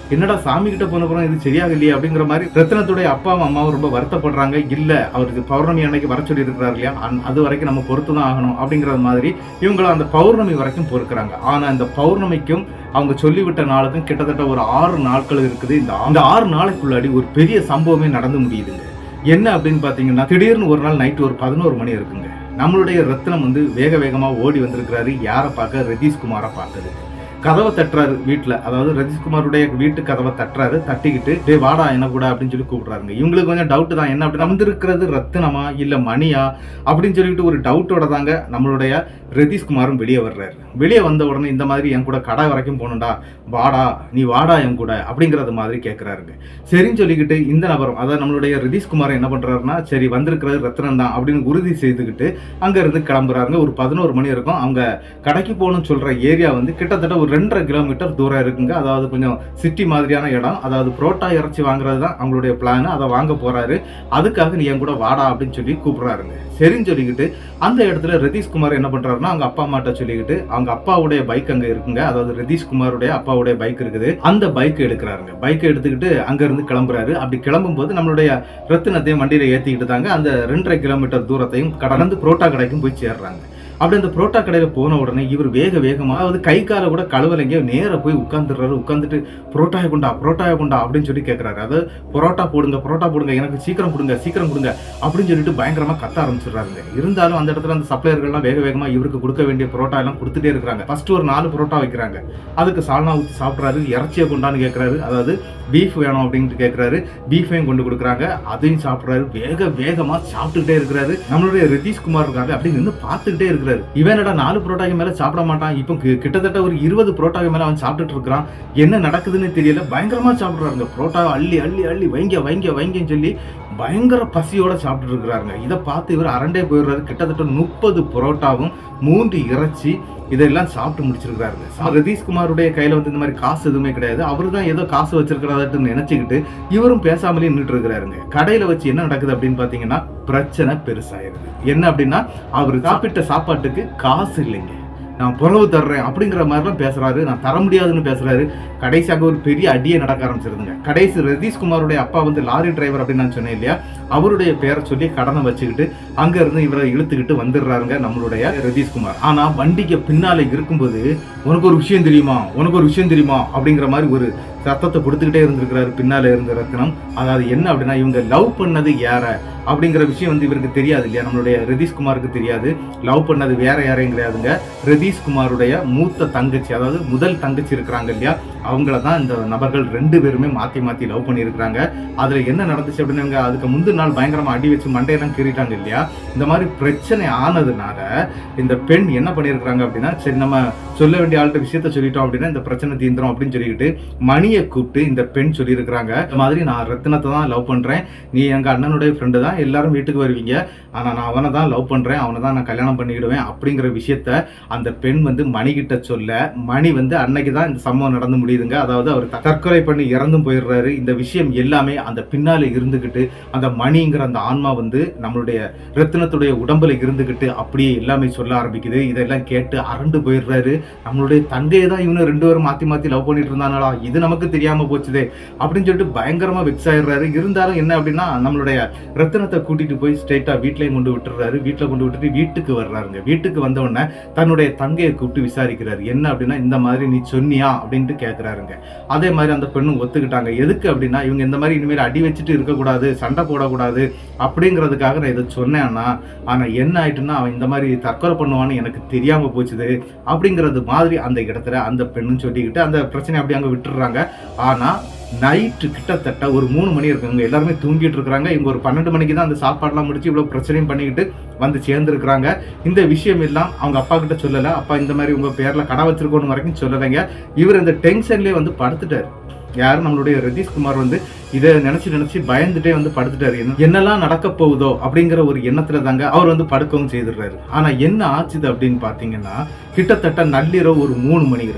என்னடா சாமி கிட்ட போன அப்புறம் இது சரியாக இல்லையா அப்படிங்கிற மாதிரி ரத்னத்துடைய அப்பாவும் அம்மாவும் ரொம்ப வருத்தப்படுறாங்க இல்ல அவருக்கு பௌர்ணமி அன்னைக்கு வர சொல்லி இருக்கிறார் இல்லையா அந்- அது வரைக்கும் நம்ம பொறுத்து தான் ஆகணும் அப்படிங்கிற மாதிரி இவங்கள அந்த பௌர்ணமி வரைக்கும் பொறுக்கிறாங்க ஆனா இந்த பௌர்ணமிக்கும் அவங்க சொல்லிவிட்ட நாளுக்கும் கிட்டத்தட்ட ஒரு ஆறு நாட்கள் இருக்குது இந்த ஆ- இந்த ஆறு நாளைக்குள்ளாடி ஒரு பெரிய சம்பவமே நடந்து முடியுதுங்க என்ன அப்படின்னு பாத்தீங்கன்னா திடீர்னு ஒரு நாள் நைட் ஒரு பதினோரு மணி இருக்குங்க நம்மளுடைய ரத்னம் வந்து வேக வேகமா ஓடி வந்திருக்கிறாரு யாரை பார்க்க ரதீஷ்குமாரை பார்க்குது கதவை தட்டுறாரு வீட்டுல அதாவது ரதீஷ்குமாருடைய வீட்டு கதவை தட்டுறாரு தட்டிக்கிட்டு டே வாடா என்ன கூட அப்படின்னு சொல்லி கூப்பிடுறாங்க இவங்களுக்கு கொஞ்சம் டவுட் தான் என்ன அப்படி வந்திருக்கிறது ரத்தினமா இல்ல மணியா அப்படின்னு சொல்லிட்டு ஒரு டவுட்டோட தாங்க நம்மளுடைய ரதீஷ்குமாரும் வெளியே வர்றாரு வெளியே வந்த உடனே இந்த மாதிரி என் கூட கடை வரைக்கும் போகணும்டா வாடா நீ வாடா என் கூட அப்படிங்கறது மாதிரி கேட்கிறாருங்க சரின்னு சொல்லிக்கிட்டு இந்த நபரும் அதாவது நம்மளுடைய ரதீஷ்குமார் என்ன பண்றாருன்னா சரி வந்திருக்கிறது ரத்னம் தான் அப்படின்னு உறுதி செய்துக்கிட்டு அங்க இருந்து கிளம்புறாருங்க ஒரு பதினோரு மணி இருக்கும் அவங்க கடைக்கு போகணும்னு சொல்ற ஏரியா வந்து கிட்டத்தட்ட ஒரு ரெண்டரை கிலோமீட்டர் தூரம் இருக்குங்க அதாவது கொஞ்சம் சிட்டி மாதிரியான இடம் அதாவது புரோட்டா இறைச்சி வாங்குறது தான் அவங்களுடைய பிளான் அதை வாங்க போறாரு அதுக்காக நீ என் கூட வாடா அப்படின்னு சொல்லி கூப்பிடுறாருங்க சரின்னு சொல்லிக்கிட்டு அந்த இடத்துல ரதீஷ்குமார் என்ன பண்றாருன்னா அவங்க அப்பா அம்மாட்ட சொல்லிக்கிட்டு அவங்க அப்பாவுடைய பைக் அங்க இருக்குங்க அதாவது ரதீஷ்குமாருடைய அப்பாவுடைய பைக் இருக்குது அந்த பைக் எடுக்கிறாருங்க பைக்கை எடுத்துக்கிட்டு அங்க இருந்து கிளம்புறாரு அப்படி கிளம்பும் போது நம்மளுடைய ரத்தினத்தையும் வண்டியில ஏத்திக்கிட்டு தாங்க அந்த ரெண்டரை கிலோமீட்டர் தூரத்தையும் கடந்து புரோட்டா கடைக்கும் போய் சேர்றாங்க அப்படி அந்த புரோட்டா கடையில போன உடனே இவர் வேக வேகமா அதாவது கை காலை கூட கழுவலைங்க நேரா போய் உட்காந்துடுறாரு உட்காந்துட்டு புரோட்டாயை கொண்டா புரோட்டாயை கொண்டா அப்படின்னு சொல்லி கேட்கறாரு அதாவது புரோட்டா போடுங்க புரோட்டா போடுங்க எனக்கு சீக்கிரம் கொடுங்க சீக்கிரம் கொடுங்க அப்படின்னு சொல்லிட்டு பயங்கரமா கத்த ஆரம்பிச்சிடுறாருங்க இருந்தாலும் அந்த இடத்துல அந்த சப்ளையர்கள்லாம் வேக வேகமா இவருக்கு கொடுக்க வேண்டிய புரோட்டா எல்லாம் கொடுத்துட்டே இருக்கிறாங்க ஃபர்ஸ்ட் ஒரு நாலு புரோட்டா வைக்கிறாங்க அதுக்கு சால்னா ஊற்றி சாப்பிட்றாரு இறைச்சியை கொண்டான்னு கேட்கறாரு அதாவது பீஃப் வேணும் அப்படின்ட்டு கேட்கறாரு பீஃபையும் கொண்டு கொடுக்குறாங்க அதையும் சாப்பிட்றாரு வேக வேகமா சாப்பிட்டுக்கிட்டே இருக்கிறாரு நம்மளுடைய ரதீஷ்குமார் இருக்காரு அப்படி நின்று பார்த்துக்கிட்டே இருக்கிறாரு இவனடா நாலு புரோட்டாக்கு மேல சாப்பிட மாட்டான் இப்போ கி- கிட்டத்தட்ட ஒரு இருபது புரோட்டாக்கு மேல அவன் சாப்பிட்டுட்டு இருக்கிறான் என்ன நடக்குதுன்னு தெரியல பயங்கரமா சாப்பிடுறாங்க புரோட்டா அள்ளி அள்ளி அள்ளி வைங்க வைங்க வைங்கன்னு சொல்லி பயங்கர பசியோட சாப்பிட்டுட்டு இருக்கிறாருங்க இதை பார்த்து இவர் அரண்டே போயிடுறாரு கிட்டத்தட்ட முப்பது புரோட்டாவும் மூன்று இறைச்சி இதெல்லாம் சாப்பிட்டு முடிச்சிருக்காருங்க சா- ரதீஷ்குமாருடைய கையில வந்து இந்த மாதிரி காசு எதுவுமே கிடையாது அவரு தான் ஏதோ காசு வச்சிருக்கிறதாட்டு நினைச்சுக்கிட்டு இவரும் பேசாமலே நின்றுட்டு இருக்கிறாருங்க கடையில வச்சு என்ன நடக்குது அப்படின்னு பாத்தீங்கன்னா பிரச்சனை பெருசாயிருது என்ன அப்படின்னா அவர் சாப்பிட்ட சாப்பாட்டுக்கு காசு இல்லைங்க நான் புறவு தர்றேன் அப்படிங்கிற மாதிரிலாம் பேசுறாரு நான் தர முடியாதுன்னு பேசுறாரு கடைசியாக ஒரு பெரிய அடியே நடக்க ஆரம்பிச்சிருதுங்க கடைசி ரதீஷ்குமாருடைய அப்பா வந்து லாரி டிரைவர் அப்படின்னு நான் சொன்னேன் இல்லையா அவருடைய பேரை சொல்லி கடனை வச்சுக்கிட்டு அங்க இருந்து இவரை இழுத்துக்கிட்டு வந்துடுறாருங்க நம்மளுடைய ரதீஷ்குமார் ஆனா வண்டிக்கு பின்னால இருக்கும்போது உனக்கு ஒரு விஷயம் தெரியுமா உனக்கு ஒரு விஷயம் தெரியுமா அப்படிங்கிற மாதிரி ஒரு சத்தத்தை கொடுத்துக்கிட்டே இருந்திருக்கிறாரு பின்னால இருந்த ரத்னம் அதாவது என்ன அப்படின்னா இவங்க லவ் பண்ணது யார அப்படிங்கிற விஷயம் வந்து இவருக்கு தெரியாது இல்லையா நம்மளுடைய ரதீஷ்குமாருக்கு தெரியாது லவ் பண்ணது வேற யாரையும் கிடையாதுங்க ரதீஷ்குமாருடைய மூத்த தங்கச்சி அதாவது முதல் தங்கச்சி இருக்கிறாங்க இல்லையா அவங்கள தான் இந்த நபர்கள் ரெண்டு பேருமே மாத்தி மாத்தி லவ் பண்ணியிருக்கிறாங்க அதுல என்ன நடந்துச்சு அப்படின்னு இவங்க அதுக்கு முந்தின நாள் பயங்கரமா அடி வச்சு மண்டையெல்லாம் கீறிட்டாங்க இல்லையா இந்த மாதிரி பிரச்சனை ஆனதுனால இந்த பெண் என்ன பண்ணியிருக்கிறாங்க அப்படின்னா சரி நம்ம சொல்ல வேண்டிய ஆள்கிட்ட விஷயத்த சொல்லிட்டோம் அப்படின்னா இந்த பிரச்சனை தீந்துரும் அப்படின்னு சொல்லிக்கிட்டு மணியை கூப்பிட்டு இந்த பெண் சொல்லியிருக்கிறாங்க இந்த மாதிரி நான் ரத்தினத்தை தான் லவ் பண்றேன் நீ எங்க அண்ணனுடைய ஃப்ரெண்டு தான் எல்லாரும் வீட்டுக்கு வருவீங்க ஆனா நான் அவனை தான் லவ் பண்றேன் அவனை தான் நான் கல்யாணம் பண்ணிக்கிடுவேன் அப்படிங்கிற விஷயத்த அந்த பெண் வந்து மணிகிட்ட சொல்ல மணி வந்து அன்னைக்கு தான் இந்த சம்பவம் நடந்து முடியுதுங்க அதாவது அவர் த- தற்கொலை பண்ணி இறந்தும் போயிடுறாரு இந்த விஷயம் எல்லாமே அந்த பின்னால இருந்துகிட்டு அந்த மணிங்கிற அந்த ஆன்மா வந்து நம்மளுடைய ரத்தினத்துடைய உடம்புல இருந்துகிட்டு அப்படியே எல்லாமே சொல்ல ஆரம்பிக்குது இதெல்லாம் கேட்டு அரண்டு போயிடுறாரு நம்மளுடைய தங்கையை தான் இவனு ரெண்டு பேரும் மாத்தி மாத்தி லவ் பண்ணிட்டு இருந்தாங்களா இது நமக்கு தெரியாம போச்சுதே அப்படின்னு சொல்லிட்டு பயங்கரமா வெக்ஸ் ஆயிடுறாரு இருந்தாலும் என்ன அப்படின்னா நம்மளுடைய ரத்தினத்தை கூட்டிட்டு போய் ஸ்ட்ரெயிட்டா வீட்லயும் கொண்டு விட்டுறாரு வீட்டுல கொண்டு விட்டுட்டு வீட்டுக்கு வர்றாருங்க வீட்டுக்கு வந்த உடனே தன்னுடைய தங்கையை கூப்பிட்டு விசாரிக்கிறாரு என்ன அப்படின்னா இந்த மாதிரி நீ சொன்னியா அப்படின்ட்டு கேக்குறாருங்க அதே மாதிரி அந்த பெண்ணும் ஒத்துக்கிட்டாங்க எதுக்கு அப்படின்னா இவங்க இந்த மாதிரி இனிமேல் அடி வச்சுட்டு இருக்கக்கூடாது சண்டை போடக்கூடாது அப்படிங்கிறதுக்காக நான் இதை சொன்னேன்னா ஆனா என்ன ஆயிட்டுன்னா அவன் இந்த மாதிரி தற்கொலை பண்ணுவான்னு எனக்கு தெரியாம போச்சுது அப்படிங்கிறது மாதிரி அந்த இடத்துல அந்த பெண்ணும் சொல்லிக்கிட்டு அந்த பிரச்சனை அப்படி அங்க விட்டுடுறாங்க ஆனா நைட்டு கிட்டத்தட்ட ஒரு மூணு மணி இருக்கு இவங்க எல்லாருமே தூங்கிட்டு இருக்கிறாங்க இவங்க ஒரு பன்னெண்டு மணிக்கு தான் அந்த சாப்பாடுலாம் முடிச்சு இவ்வளவு பிரச்சனையும் பண்ணிக்கிட்டு வந்து சேர்ந்துருக்கிறாங்க இந்த விஷயம் எல்லாம் அவங்க அப்பா கிட்ட சொல்லல அப்பா இந்த மாதிரி உங்க பேர்ல கடை வச்சிருக்கோன்னு வரைக்கும் சொல்லலைங்க இவர் இந்த டென்ஷன்லயே வந்து படுத்துட்டாரு யாரு நம்மளுடைய ரதீஷ்குமார் வந்து இதை நினைச்சு நினைச்சு பயந்துட்டே வந்து படுத்துட்டாரு என்ன- என்னெல்லாம் நடக்க போகுதோ அப்படிங்கிற ஒரு எண்ணத்துல தாங்க அவர் வந்து படுக்கவும் செய்துடுறாரு ஆனா என்ன ஆச்சுது அப்படின்னு பாத்தீங்கன்னா கிட்டத்தட்ட நள்ளிரவு ஒரு மூணு மணி இருக்குங்க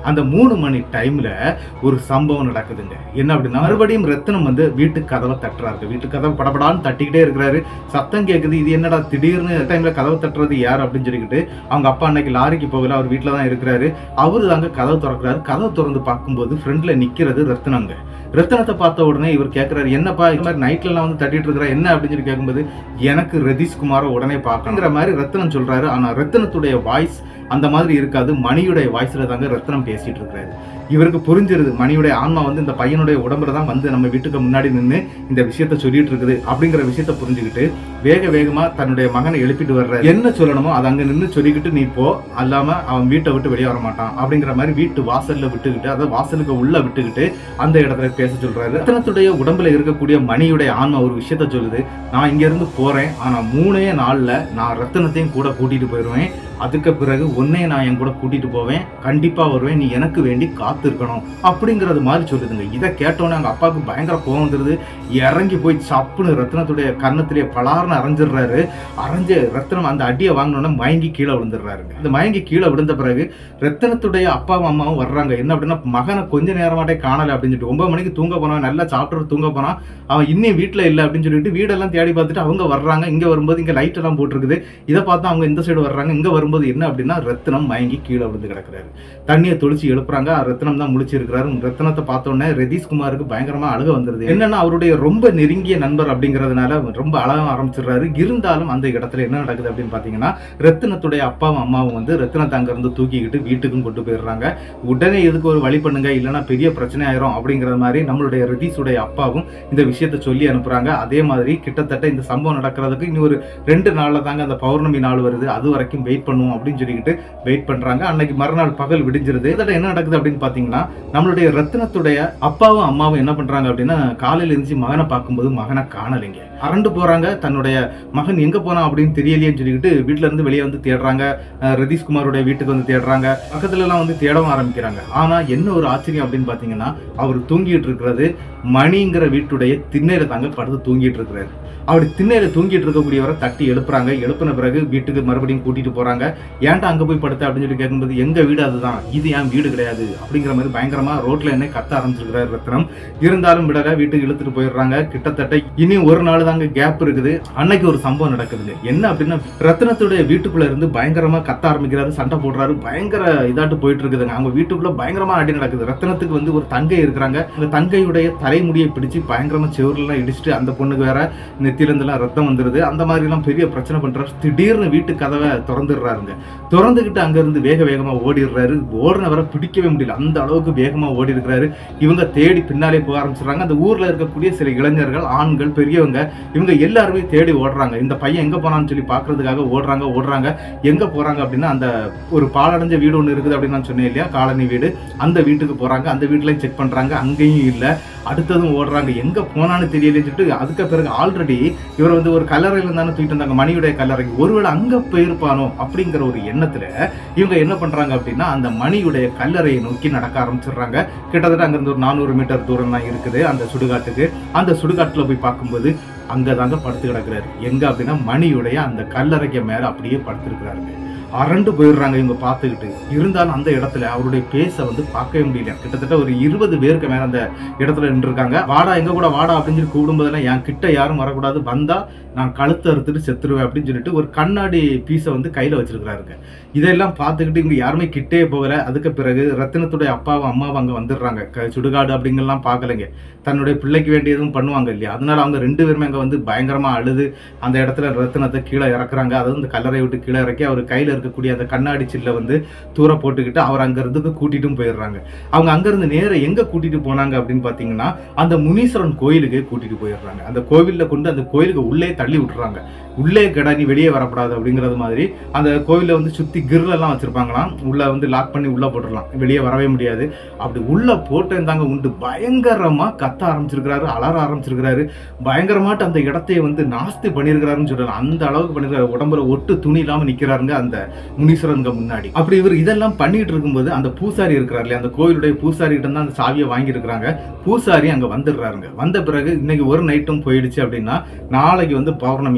அந்த மூணு மணி டைம்ல ஒரு சம்பவம் நடக்குதுங்க என்ன அப்படின்னா மறுபடியும் ரத்தினம் வந்து வீட்டு கதவை தட்டுறாரு வீட்டு கதவை படபடான்னு தட்டிக்கிட்டே இருக்கிறாரு சத்தம் கேட்குது இது என்னடா திடீர்னு டைம்ல கதவை தட்டுறது யார் அப்படின்னு சொல்லிக்கிட்டு அவங்க அப்பா அன்னைக்கு லாரிக்கு போகல அவர் வீட்டில் தான் இருக்கிறாரு அவரு தாங்க கதவை திறக்கிறாரு கதவை திறந்து பார்க்கும்போது ஃப்ரெண்ட்ல நிக்கிறது ரத்தினங்க ரத்தினத்தை பார்த்த உடனே இவர் கேட்கிறாரு என்னப்பா இந்த மாதிரி நைட்ல எல்லாம் வந்து தட்டிட்டு இருக்கிற என்ன அப்படின்னு சொல்லி கேட்கும்போது எனக்கு ரதீஷ் குமாரை உடனே பார்க்கணுங்கிற மாதிரி ரத்தினம் சொல்றாரு ஆனா ரத்தினத்துடைய வாய்ஸ் அந்த மாதிரி இருக்காது மணியுடைய வாய்ஸ்ல தாங்க ரத்தினம் பேசிட்டு இருக்கிறாரு இவருக்கு புரிஞ்சிருது மணியுடைய ஆன்மா வந்து இந்த பையனுடைய உடம்புல தான் வந்து நம்ம வீட்டுக்கு முன்னாடி நின்று இந்த விஷயத்த சொல்லிட்டு இருக்குது அப்படிங்கிற விஷயத்த புரிஞ்சுக்கிட்டு வேக வேகமா தன்னுடைய மகனை எழுப்பிட்டு வர்ற என்ன சொல்லணுமோ அதை அங்க நின்று சொல்லிக்கிட்டு நீ போ அல்லாம அவன் வீட்டை விட்டு வெளியே வர மாட்டான் அப்படிங்கிற மாதிரி வீட்டு வாசல்ல விட்டுக்கிட்டு அதை வாசலுக்கு உள்ள விட்டுக்கிட்டு அந்த இடத்துல பேச சொல்றாரு ரத்தனத்துடைய உடம்புல இருக்கக்கூடிய மணியுடைய ஆன்மா ஒரு விஷயத்த சொல்லுது நான் இங்க இருந்து போறேன் ஆனா மூணே நாள்ல நான் ரத்தனத்தையும் கூட கூட்டிட்டு போயிடுவேன் அதுக்கு பிறகு உன்னை நான் என் கூட கூட்டிட்டு போவேன் கண்டிப்பா வருவேன் நீ எனக்கு வேண்டி காத்து இருக்கணும் அப்படிங்கறது மாதிரி சொல்லுதுங்க இதை கேட்டோன்னே அவங்க அப்பாவுக்கு பயங்கர கோவம் வந்துருது இறங்கி போய் சப்புன்னு ரத்னத்துடைய கன்னத்திலே பலார்னு அரைஞ்சிடுறாரு அரைஞ்சு ரத்னம் அந்த அடியை வாங்கினோன்னே மயங்கி கீழே விழுந்துடுறாருங்க அந்த மயங்கி கீழே விழுந்த பிறகு ரத்தினத்துடைய அப்பாவும் அம்மாவும் வர்றாங்க என்ன அப்படின்னா மகனை கொஞ்ச நேரமாட்டே காணல அப்படின்னு சொல்லிட்டு ஒன்பது மணிக்கு தூங்க போனான் நல்லா சாப்பிட்டு தூங்க போனான் அவன் இன்னும் வீட்டில் இல்லை அப்படின்னு சொல்லிட்டு வீடெல்லாம் தேடி பார்த்துட்டு அவங்க வர்றாங்க இங்கே வரும்போது இங்கே லைட் எல்லாம் போட்டிருக்குது இதை பார்த்தா அவங்க இந்த சைடு வர்றாங்க இங்கே வரும்போது என்ன அப்படின்னா ரத்தினம் மயங்கி கீழே விழுந்து கிடக்குறாரு தண்ணியை தொளிச்சு எழுப்புறாங்க ரத்தினம் தான் முழிச்சிருக்கிறாரு ரத்தினத்தை பார்த்த உடனே ரதீஷ் குமாருக்கு பயங்கரமா அழுக வந்துருது என்னன்னா அவருடைய ரொம்ப நெருங்கிய நண்பர் அப்படிங்கிறதுனால ரொம்ப அழக ஆரம்பிச்சிடுறாரு இருந்தாலும் அந்த இடத்துல என்ன நடக்குது அப்படின்னு பார்த்தீங்கன்னா ரத்தினத்துடைய அப்பாவும் அம்மாவும் வந்து ரத்தினத்தை அங்கிருந்து தூக்கிக்கிட்டு வீட்டுக்கும் கொண்டு போயிடுறாங்க உடனே இதுக்கு ஒரு வழி பண்ணுங்க இல்லைன்னா பெரிய பிரச்சனை ஆயிரும் அப்படிங்கிற மாதிரி நம்மளுடைய ரிதீஷுடைய அப்பாவும் இந்த விஷயத்த சொல்லி அனுப்புறாங்க அதே மாதிரி கிட்டத்தட்ட இந்த சம்பவம் நடக்கிறதுக்கு இனி ஒரு ரெண்டு நாள்ல தாங்க அந்த பௌர்ணமி நாள் வருது அது வரைக்கும் வெயிட் பண்ணுவோம் அப்படின்னு சொல்லிக்கிட்டு வெயிட் பண்றாங்க அன்னைக்கு மறுநாள் பகல் விடிஞ்சிருது இதோட என்ன நடக்குது அப்படின்னு பாத்தீங்கன்னா நம்மளுடைய ரத்தினத்துடைய அப்பாவும் அம்மாவும் என்ன பண்றாங்க அப்படின்னா காலையில இருந்துச்சு மகனை பார்க்கும்போது மகனை காணலைங்க அரண்டு போறாங்க தன்னுடைய மகன் எங்க போனான் அப்படின்னு தெரியலையேன்னு சொல்லிக்கிட்டு வீட்டுல இருந்து வெளியே வந்து தேடுறாங்க அஹ் ரதீஷ் குமாரோட வீட்டுக்கு வந்து தேடுறாங்க பக்கத்துல எல்லாம் வந்து தேடவும் ஆரம்பிக்கிறாங்க ஆனா என்ன ஒரு ஆச்சரியம் அப்படின்னு பாத்தீங்கன்னா அவர் தூங்கிட்டு இருக்கிறது மணிங்கிற வீட்டுடைய திண்ணையில தாங்க படுத்து தூங்கிட்டு இருக்கிறாரு அப்படி திண்ணையில தூங்கிட்டு இருக்கக்கூடியவரை தட்டி எழுப்புறாங்க எழுப்பின பிறகு வீட்டுக்கு மறுபடியும் கூட்டிட்டு போறாங்க ஏன்டா அங்க போய் படுத்த அப்படின்னு சொல்லி கேட்கும்போது எங்க வீடு அதுதான் இது என் வீடு கிடையாது அப்படிங்கிற மாதிரி பயங்கரமா ரோட்ல என்ன கத்த ஆரம்பிச்சிருக்கிறாரு ரத்னம் இருந்தாலும் விடல வீட்டுக்கு இழுத்துட்டு போயிடுறாங்க கிட்டத்தட்ட இனி ஒரு நாள் தாங்க கேப் இருக்குது அன்னைக்கு ஒரு சம்பவம் நடக்குதுங்க என்ன அப்படின்னா ரத்னத்துடைய வீட்டுக்குள்ள இருந்து பயங்கரமா கத்த ஆரம்பிக்கிறாரு சண்டை போடுறாரு பயங்கர இதாட்டு போயிட்டு இருக்குதுங்க அவங்க வீட்டுக்குள்ள பயங்கரமா அடி நடக்குது ரத்னத்துக்கு வந்து ஒரு தங்கை இருக்கிறாங்க அந்த தங்கையுடைய தலைமுடியை பிடிச்சு பயங்கரமா செவுரெல்லாம் இடிச்சுட்டு அந்த பொண்ணுக்கு வேற நெத்தில இருந்தெல்லாம் ரத்தம் வந்துருது அந்த மாதிரி எல்லாம் பெரிய பிரச்சனை பண்றாரு திடீர்னு வீட்டு கதவை திறந்துடுறாருங்க திறந்துகிட்டு அங்க இருந்து வேக வேகமா ஓடிடுறாரு ஓடினவரை பிடிக்கவே முடியல அந்த அளவுக்கு வேகமா ஓடி இருக்கிறாரு இவங்க தேடி பின்னாலே போக ஆரம்பிச்சிடுறாங்க அந்த ஊர்ல இருக்கக்கூடிய சில இளைஞர்கள் ஆண்கள் பெரியவங்க இவங்க எல்லாருமே தேடி ஓடுறாங்க இந்த பையன் எங்க போனான்னு சொல்லி பாக்குறதுக்காக ஓடுறாங்க ஓடுறாங்க எங்க போறாங்க அப்படின்னா அந்த ஒரு பாலடைஞ்ச வீடு ஒன்று இருக்குது அப்படின்னு நான் சொன்னேன் இல்லையா காலனி வீடு அந்த வீட்டுக்கு போறாங்க அந்த வீட்லயும் செக் பண்றாங்க அங்கேயும் இல்ல அடுத்ததும் ஓடுறாங்க எங்க போனான்னு தெரியலன்னு சொல்லிட்டு அதுக்கு பிறகு ஆல்ரெடி இவர் வந்து ஒரு கல்லறையில தானே தூக்கிட்டு வந்தாங்க மணியுடைய கல்லறைக்கு ஒருவேளை அங்க போயிருப்பானோ அப்படிங்கிற ஒரு எண்ணத்துல இவங்க என்ன பண்றாங்க அப்படின்னா அந்த மணியுடைய கல்லறையை நோக்கி நடக்க ஆரம்பிச்சிடுறாங்க கிட்டத்தட்ட அங்கிருந்து ஒரு நானூறு மீட்டர் தூரம் தான் இருக்குது அந்த சுடுகாட்டுக்கு அந்த சுடுகாட்டுல போய் பார்க்கும்போது அங்கதாங்க படுத்து கிடக்குறாரு எங்க அப்படின்னா மணியுடைய அந்த கல்லறைக்கு மேல அப்படியே படுத்திருக்கிறாருங்க அரண்டு போயிடுறாங்க இவங்க பார்த்துக்கிட்டு இருந்தாலும் அந்த இடத்துல அவருடைய பேச வந்து பார்க்கவே முடியல கிட்டத்தட்ட ஒரு இருபது பேருக்கு மேல அந்த இடத்துல நின்றுருக்காங்க வாடா எங்க கூட வாடா அப்படின்னு சொல்லி கூப்பிடும்போதெல்லாம் என் கிட்ட யாரும் வரக்கூடாது வந்தா நான் கழுத்தை அறுத்துட்டு செத்துருவேன் அப்படின்னு சொல்லிட்டு ஒரு கண்ணாடி பீஸை வந்து கையில வச்சிருக்கிறாருங்க இதெல்லாம் பார்த்துக்கிட்டு இங்க யாருமே கிட்டே போகல அதுக்கு பிறகு ரத்தினத்துடைய அப்பாவும் அம்மாவும் அங்க வந்துடுறாங்க க- சுடுகாடு அப்படிங்கலாம் பார்க்கலைங்க தன்னுடைய பிள்ளைக்கு வேண்டியதும் பண்ணுவாங்க இல்லையா அதனால அவங்க ரெண்டு பேருமே அங்க வந்து பயங்கரமா அழுது அந்த இடத்துல ரத்தினத்தை கீழே இறக்குறாங்க அதாவது இந்த கல்லறை விட்டு கீழே இறக்கி அவர் கையில இருக்கக்கூடிய அந்த கண்ணாடி சில்ல வந்து தூர போட்டுக்கிட்டு அவர் அங்க இருந்துக்கு கூட்டிட்டும் போயிடுறாங்க அவங்க அங்கிருந்து நேர எங்க கூட்டிட்டு போனாங்க அப்படின்னு பாத்தீங்கன்னா அந்த முனீஸ்வரன் கோயிலுக்கு கூட்டிட்டு போயிடுறாங்க அந்த கோவில்ல கொண்டு அந்த கோயிலுக்கு உள்ளே தள்ளி விட்டுறாங்க உள்ளே கடை நீ வெளியே வரக்கூடாது அப்படிங்கிறது மாதிரி அந்த கோவில்ல வந்து சுத்தி கிரில் எல்லாம் வச்சிருப்பாங்களாம் உள்ள வந்து லாக் பண்ணி உள்ள போட்டுடலாம் வெளியே வரவே முடியாது அப்படி உள்ள போட்டேன் உண்டு பயங்கரமா கத்த ஆரம்பிச்சிருக்கிறாரு அலற ஆரம்பிச்சிருக்கிறாரு பயங்கரமாட்டு அந்த இடத்தையே வந்து நாஸ்தி பண்ணியிருக்கிறாருன்னு சொல்லலாம் அந்த அளவுக்கு பண்ணிருக்காரு உடம்புல ஒட்டு துணி இல்லாம நிக்கிறாருங்க அந்த முனீஸ்வரனுங்க முன்னாடி அப்படி இவர் இதெல்லாம் பண்ணிட்டு இருக்கும்போது அந்த பூசாரி இருக்கிறார் இல்லையா அந்த கோயிலுடைய பூசாரி கிட்ட தான் அந்த சாவியை வாங்கியிருக்கிறாங்க பூசாரி அங்க வந்துடுறாருங்க வந்த பிறகு இன்னைக்கு ஒரு நைட்டும் போயிடுச்சு அப்படின்னா நாளைக்கு வந்து பௌர்ணமி இந்த பௌர்ணமி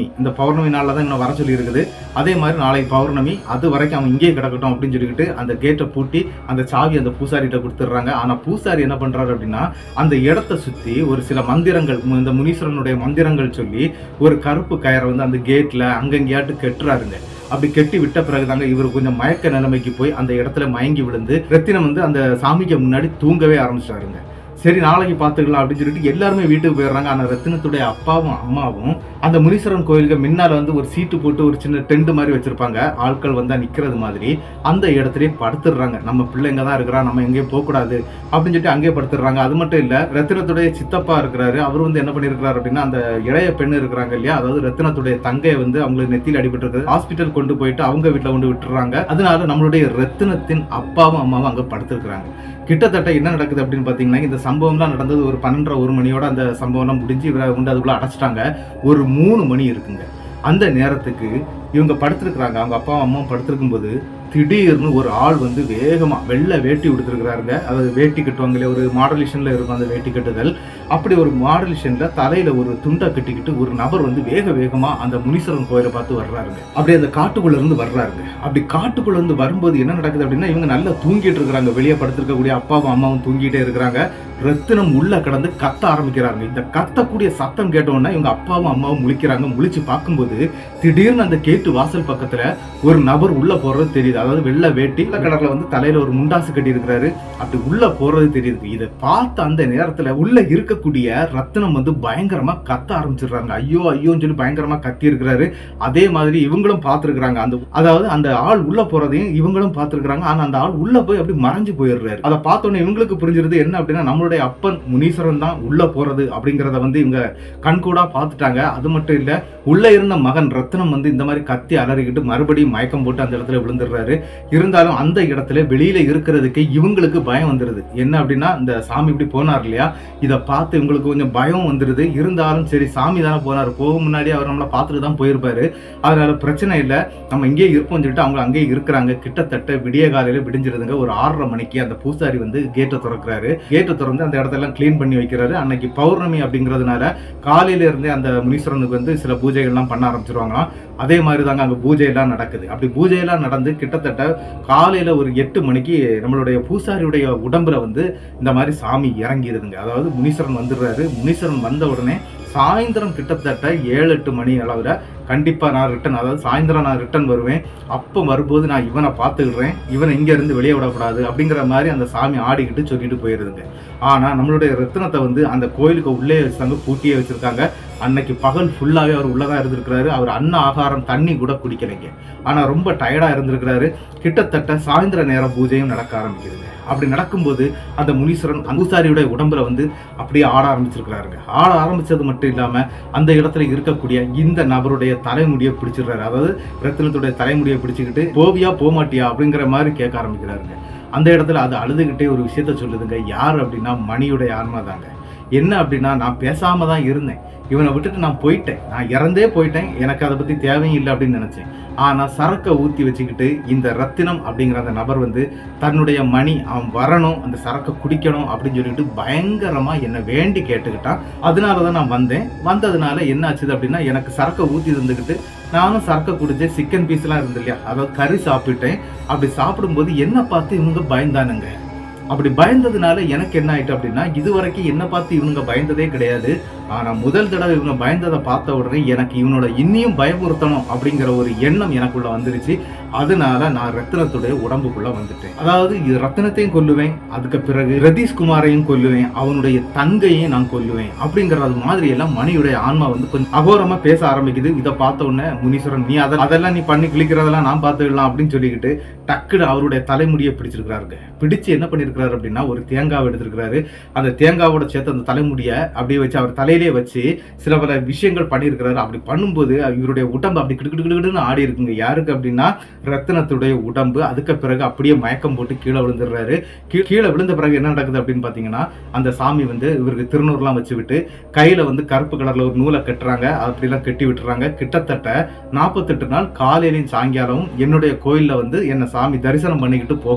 பௌர்ணமி நாளில் தான் இன்னும் வர சொல்லி இருக்குது அதே மாதிரி நாளைக்கு பௌர்ணமி அது வரைக்கும் அவன் இங்கேயே கிடக்கட்டும் அப்படின்னு சொல்லிக்கிட்டு அந்த கேட்டை பூட்டி அந்த சாவி அந்த பூசாரிகிட்ட கொடுத்துட்றாங்க ஆனால் பூசாரி என்ன பண்றாரு அப்படின்னா அந்த இடத்த சுற்றி ஒரு சில மந்திரங்கள் மு- இந்த முனீஸ்வரனுடைய மந்திரங்கள் சொல்லி ஒரு கருப்பு கயரை வந்து அந்த கேட்டில் அங்கங்கேயாட்டு கெட்டுறாருங்க அப்படி கெட்டி விட்ட பிறகுதாங்க இவர் கொஞ்சம் மயக்க நிலைமைக்கு போய் அந்த இடத்துல மயங்கி விழுந்து ரத்தினம் வந்து அந்த சாமிக்கு முன்னாடி தூங்கவே ஆரம்பிச்சிட்டாருங்க சரி நாளைக்கு பார்த்துக்கலாம் அப்படின்னு சொல்லிட்டு எல்லாருமே வீட்டுக்கு போயிடுறாங்க ஆனால் ரத்தினத்துடைய அப்பாவும் அம்மாவும் அந்த முனீஸ்வரன் கோயிலுக்கு முன்னால வந்து ஒரு சீட்டு போட்டு ஒரு சின்ன டென்ட் மாதிரி வச்சிருப்பாங்க ஆட்கள் வந்தா நிக்கிறது மாதிரி அந்த இடத்துலயே படுத்துடுறாங்க நம்ம பிள்ளைங்க தான் இருக்கிறா நம்ம எங்கேயும் போகக்கூடாது அப்படின்னு சொல்லிட்டு அங்கேயே படுத்துடுறாங்க அது மட்டும் இல்ல ரத்தினத்துடைய சித்தப்பா இருக்கிறாரு அவர் வந்து என்ன பண்ணிருக்கிறாரு அப்படின்னா அந்த இளைய பெண் இருக்கிறாங்க இல்லையா அதாவது ரத்தினத்துடைய தங்கையை வந்து அவங்களுக்கு நெத்தியில் அடிபட்டு இருக்குது ஹாஸ்பிட்டல் கொண்டு போயிட்டு அவங்க வீட்டுல கொண்டு விட்டுறாங்க அதனால நம்மளுடைய ரத்தினத்தின் அப்பாவும் அம்மாவும் அங்க படுத்திருக்கிறாங்க கிட்டத்தட்ட என்ன நடக்குது அப்படின்னு பாத்தீங்கன்னா இந்த சம்பவம்லாம் நடந்தது ஒரு பன்னெண்டரை ஒரு மணியோட அந்த சம்பவம்லாம் முடிஞ்சு இவரை கொண்டு அதுக்குள்ள அடைச்சிட்டாங்க ஒரு மூணு மணி இருக்குங்க அந்த நேரத்துக்கு இவங்க படுத்திருக்கிறாங்க அவங்க அப்பாவும் அம்மாவும் படுத்திருக்கும் போது திடீர்னு ஒரு ஆள் வந்து வேகமா வெள்ளை வேட்டி உடுத்திருக்கிறாருங்க அதாவது வேட்டி கட்டுவாங்க இல்லையா ஒரு மாடலேஷன்ல இருக்கும் அந்த வேட்டி கட்டுதல் அப்படி ஒரு மாடலேஷன்ல தலையில ஒரு துண்டை கட்டிக்கிட்டு ஒரு நபர் வந்து வேக வேகமா அந்த முனீஸ்வரன் கோயிலை பார்த்து வர்றாருங்க அப்படி அந்த காட்டுக்குள்ள இருந்து வர்றாருங்க அப்படி காட்டுக்குள்ள இருந்து வரும்போது என்ன நடக்குது அப்படின்னா இவங்க நல்லா தூங்கிட்டு இருக்கிறாங்க வெளியே படுத்திருக்கக்கூடிய அப்பாவும் அம்மாவும் தூங்கிட்டே இருக்கிறாங்க ரத்தினம் உள்ள கடந்து கத்த ஆரம்பிக்கிறாங்க இந்த கத்தக்கூடிய சத்தம் கேட்டோன்னா இவங்க அப்பாவும் அம்மாவும் முழிக்கிறாங்க முழிச்சு பார்க்கும்போது திடீர்னு அந்த கேட்டு வாசல் பக்கத்துல ஒரு நபர் உள்ள போறது தெரியுது அதாவது வெள்ளை வேட்டி வெள்ளை கடல்ல வந்து தலையில ஒரு முண்டாசு கட்டி இருக்கிறாரு அப்படி உள்ள போறது தெரியுது இதை பார்த்த அந்த நேரத்துல உள்ள இருக்கக்கூடிய ரத்தினம் வந்து பயங்கரமா கத்த ஆரம்பிச்சிடுறாங்க ஐயோ ஐயோன்னு சொல்லி பயங்கரமா கத்தி இருக்கிறாரு அதே மாதிரி இவங்களும் பார்த்திருக்கிறாங்க அந்த அதாவது அந்த ஆள் உள்ள போறதையும் இவங்களும் பார்த்திருக்கிறாங்க ஆனா அந்த ஆள் உள்ள போய் அப்படி மறைஞ்சு போயிடுறாரு அதை பார்த்தோன்னே இவங்களுக்கு புரிஞ்சிருது என்ன அப்படின்னா நம்மளுடைய அப்பன் முனீஸ்வரன் தான் உள்ள போறது அப்படிங்கறத வந்து இவங்க கண்கூடா பார்த்துட்டாங்க அது மட்டும் இல்ல உள்ள இருந்த மகன் ரத்னம் வந்து இந்த மாதிரி கத்தி அலறிக்கிட்டு மறுபடியும் மயக்கம் போட்டு அந்த இடத்துல விழுந்துடுறாரு இருந்தாலும் அந்த இடத்துல வெளியில இருக்கிறதுக்கு இவங்களுக்கு பயம் வந்துருது என்ன அப்படின்னா இந்த சாமி இப்படி போனார் இல்லையா இதை பார்த்து இவங்களுக்கு கொஞ்சம் பயம் வந்துருது இருந்தாலும் சரி சாமி தானே போனார் போக முன்னாடி அவர் நம்மளை பார்த்துட்டு தான் போயிருப்பாரு அதனால பிரச்சனை இல்லை நம்ம இங்கேயே இருப்போம்னு சொல்லிட்டு அவங்க அங்கேயே இருக்கிறாங்க கிட்டத்தட்ட விடிய காலையில விடிஞ்சிருதுங்க ஒரு ஆறரை மணிக்கு அந்த பூசாரி வந்து கேட்டை திறக்கிறாரு கேட்டை திறந்து அந்த இடத்தெல்லாம் க்ளீன் பண்ணி வைக்கிறாரு அன்னைக்கு பௌர்ணமி அப்படிங்கிறதுனால காலையில இருந்தே அந்த முனீஸ்வரனுக்கு வந்து சில பூஜைகள்லாம் பண்ண ஆரம்பிச்சிருவாங்களாம் அதே மாதிரி தாங்க அங்கே பூஜையெல்லாம் நடக்குது அப்படி பூஜையெல்லாம் நடந்து கிட்டத்தட்ட காலையில ஒரு எட்டு மணிக்கு நம்மளுடைய பூசாரியுடைய உடம்புல வந்து இந்த மாதிரி சாமி இறங்கிடுதுங்க அதாவது முனீஸ்வரன் வந்துடுறாரு முனீஸ்வரன் வந்த உடனே சாயந்தரம் கிட்டத்தட்ட ஏழு எட்டு மணி அளவில் கண்டிப்பாக நான் ரிட்டன் அதாவது சாயந்தரம் நான் ரிட்டன் வருவேன் அப்போ வரும்போது நான் இவனை பார்த்துக்கிடுறேன் இவனை இங்கேருந்து வெளியே விடக்கூடாது அப்படிங்கிற மாதிரி அந்த சாமி ஆடிக்கிட்டு சொல்லிட்டு போயிருதுங்க ஆனால் நம்மளுடைய ரத்தினத்தை வந்து அந்த கோயிலுக்கு உள்ளே வச்சுருக்காங்க பூட்டியே வச்சுருக்காங்க அன்னைக்கு பகல் ஃபுல்லாகவே அவர் உள்ளதான் இருந்திருக்கிறாரு அவர் அன்ன ஆகாரம் தண்ணி கூட குடிக்கலைங்க ஆனால் ரொம்ப டயர்டாக இருந்திருக்கிறாரு கிட்டத்தட்ட சாயந்தர நேரம் பூஜையும் நடக்க ஆரம்பிக்குதுங்க அப்படி நடக்கும்போது அந்த முனீஸ்வரன் அங்குசாரியுடைய உடம்புல வந்து அப்படியே ஆட ஆரம்பிச்சிருக்கிறாருங்க ஆட ஆரம்பிச்சது மட்டும் இல்லாம அந்த இடத்துல இருக்கக்கூடிய இந்த நபருடைய தலைமுடியை பிடிச்சிடுறாரு அதாவது ரத்தினத்துடைய தலைமுடியை பிடிச்சுக்கிட்டு போவியா போமாட்டியா அப்படிங்கிற மாதிரி கேட்க ஆரம்பிக்கிறாருங்க அந்த இடத்துல அது அழுதுகிட்டே ஒரு விஷயத்த சொல்லுதுங்க யார் அப்படின்னா மணியுடைய ஆன்மா தாங்க என்ன அப்படின்னா நான் பேசாம தான் இருந்தேன் இவனை விட்டுட்டு நான் போயிட்டேன் நான் இறந்தே போயிட்டேன் எனக்கு அதை பத்தி தேவையும் இல்லை அப்படின்னு நினைச்சேன் ஆனா சரக்கை ஊத்தி வச்சுக்கிட்டு இந்த ரத்தினம் அப்படிங்கிற அந்த நபர் வந்து தன்னுடைய மணி அவன் வரணும் அந்த சரக்கை குடிக்கணும் அப்படின்னு சொல்லிட்டு பயங்கரமா என்னை வேண்டி கேட்டுக்கிட்டான் அதனால தான் நான் வந்தேன் வந்ததுனால என்ன ஆச்சுது அப்படின்னா எனக்கு சரக்கை ஊத்தி இருந்துக்கிட்டு நானும் சரக்கை குடிச்சேன் சிக்கன் பீஸ்லாம் இருந்து இல்லையா அதாவது கறி சாப்பிட்டேன் அப்படி சாப்பிடும்போது என்ன பார்த்து இவங்க பயந்தானுங்க அப்படி பயந்ததுனால எனக்கு என்ன ஆயிட்டு அப்படின்னா இது வரைக்கும் என்ன பார்த்து இவனுங்க பயந்ததே கிடையாது ஆனா முதல் தடவை இவங்க பயந்ததை பார்த்த உடனே எனக்கு இவனோட இன்னியும் பயமுறுத்தணும் அப்படிங்கிற ஒரு எண்ணம் எனக்குள்ள வந்துருச்சு அதனால நான் ரத்தினத்துடைய உடம்புக்குள்ள வந்துட்டேன் அதாவது இது ரத்தினத்தையும் கொல்லுவேன் அதுக்கு பிறகு ரதீஷ் குமாரையும் கொல்லுவேன் அவனுடைய தங்கையும் நான் கொல்லுவேன் அப்படிங்கறது மாதிரி எல்லாம் மணியுடைய ஆன்மா வந்து கொஞ்சம் அகோரமா பேச ஆரம்பிக்குது இதை பார்த்த உடனே முனீஸ்வரன் நீ அதை அதெல்லாம் நீ பண்ணி கிளிக்கிறதெல்லாம் நான் பார்த்துக்கலாம் அப்படின்னு சொல்லிக்கிட்டு டக்குன்னு அவருடைய தலைமுடியை பிடிச்சிருக்கிறாருங்க பிடிச்சு என்ன பண்ணிருக்கிறாரு அப்படின்னா ஒரு தேங்காவை எடுத்திருக்கிறாரு அந்த தேங்காவோட சேர்த்து அந்த தலைமுடியை அப்படியே வச்சு அவர் தலையிலே வச்சு சில பல விஷயங்கள் பண்ணியிருக்கிறாரு அப்படி பண்ணும்போது இவருடைய உடம்பு அப்படி கிடு கிடு கிடுன்னு ஆடி இருக்குங்க யாருக்கு அப்படின்னா ரத்தினத்துடைய உடம்பு அதுக்கு பிறகு அப்படியே மயக்கம் போட்டு கீழே விழுந்துடுறாரு கீ- கீழே விழுந்த பிறகு என்ன நடக்குது அப்படின்னு பார்த்தீங்கன்னா அந்த சாமி வந்து இவருக்கு திருநூறுலாம் வச்சு விட்டு கையில வந்து கருப்பு கலர்ல ஒரு நூலை கட்டுறாங்க அப்படிலாம் கட்டி விட்டுறாங்க கிட்டத்தட்ட நாற்பத்தெட்டு நாள் காலையிலையும் சாயங்காலமும் என்னுடைய கோயில்ல வந்து என்னை சாமி தரிசனம் பண்ணிக்கிட்டு போகணும்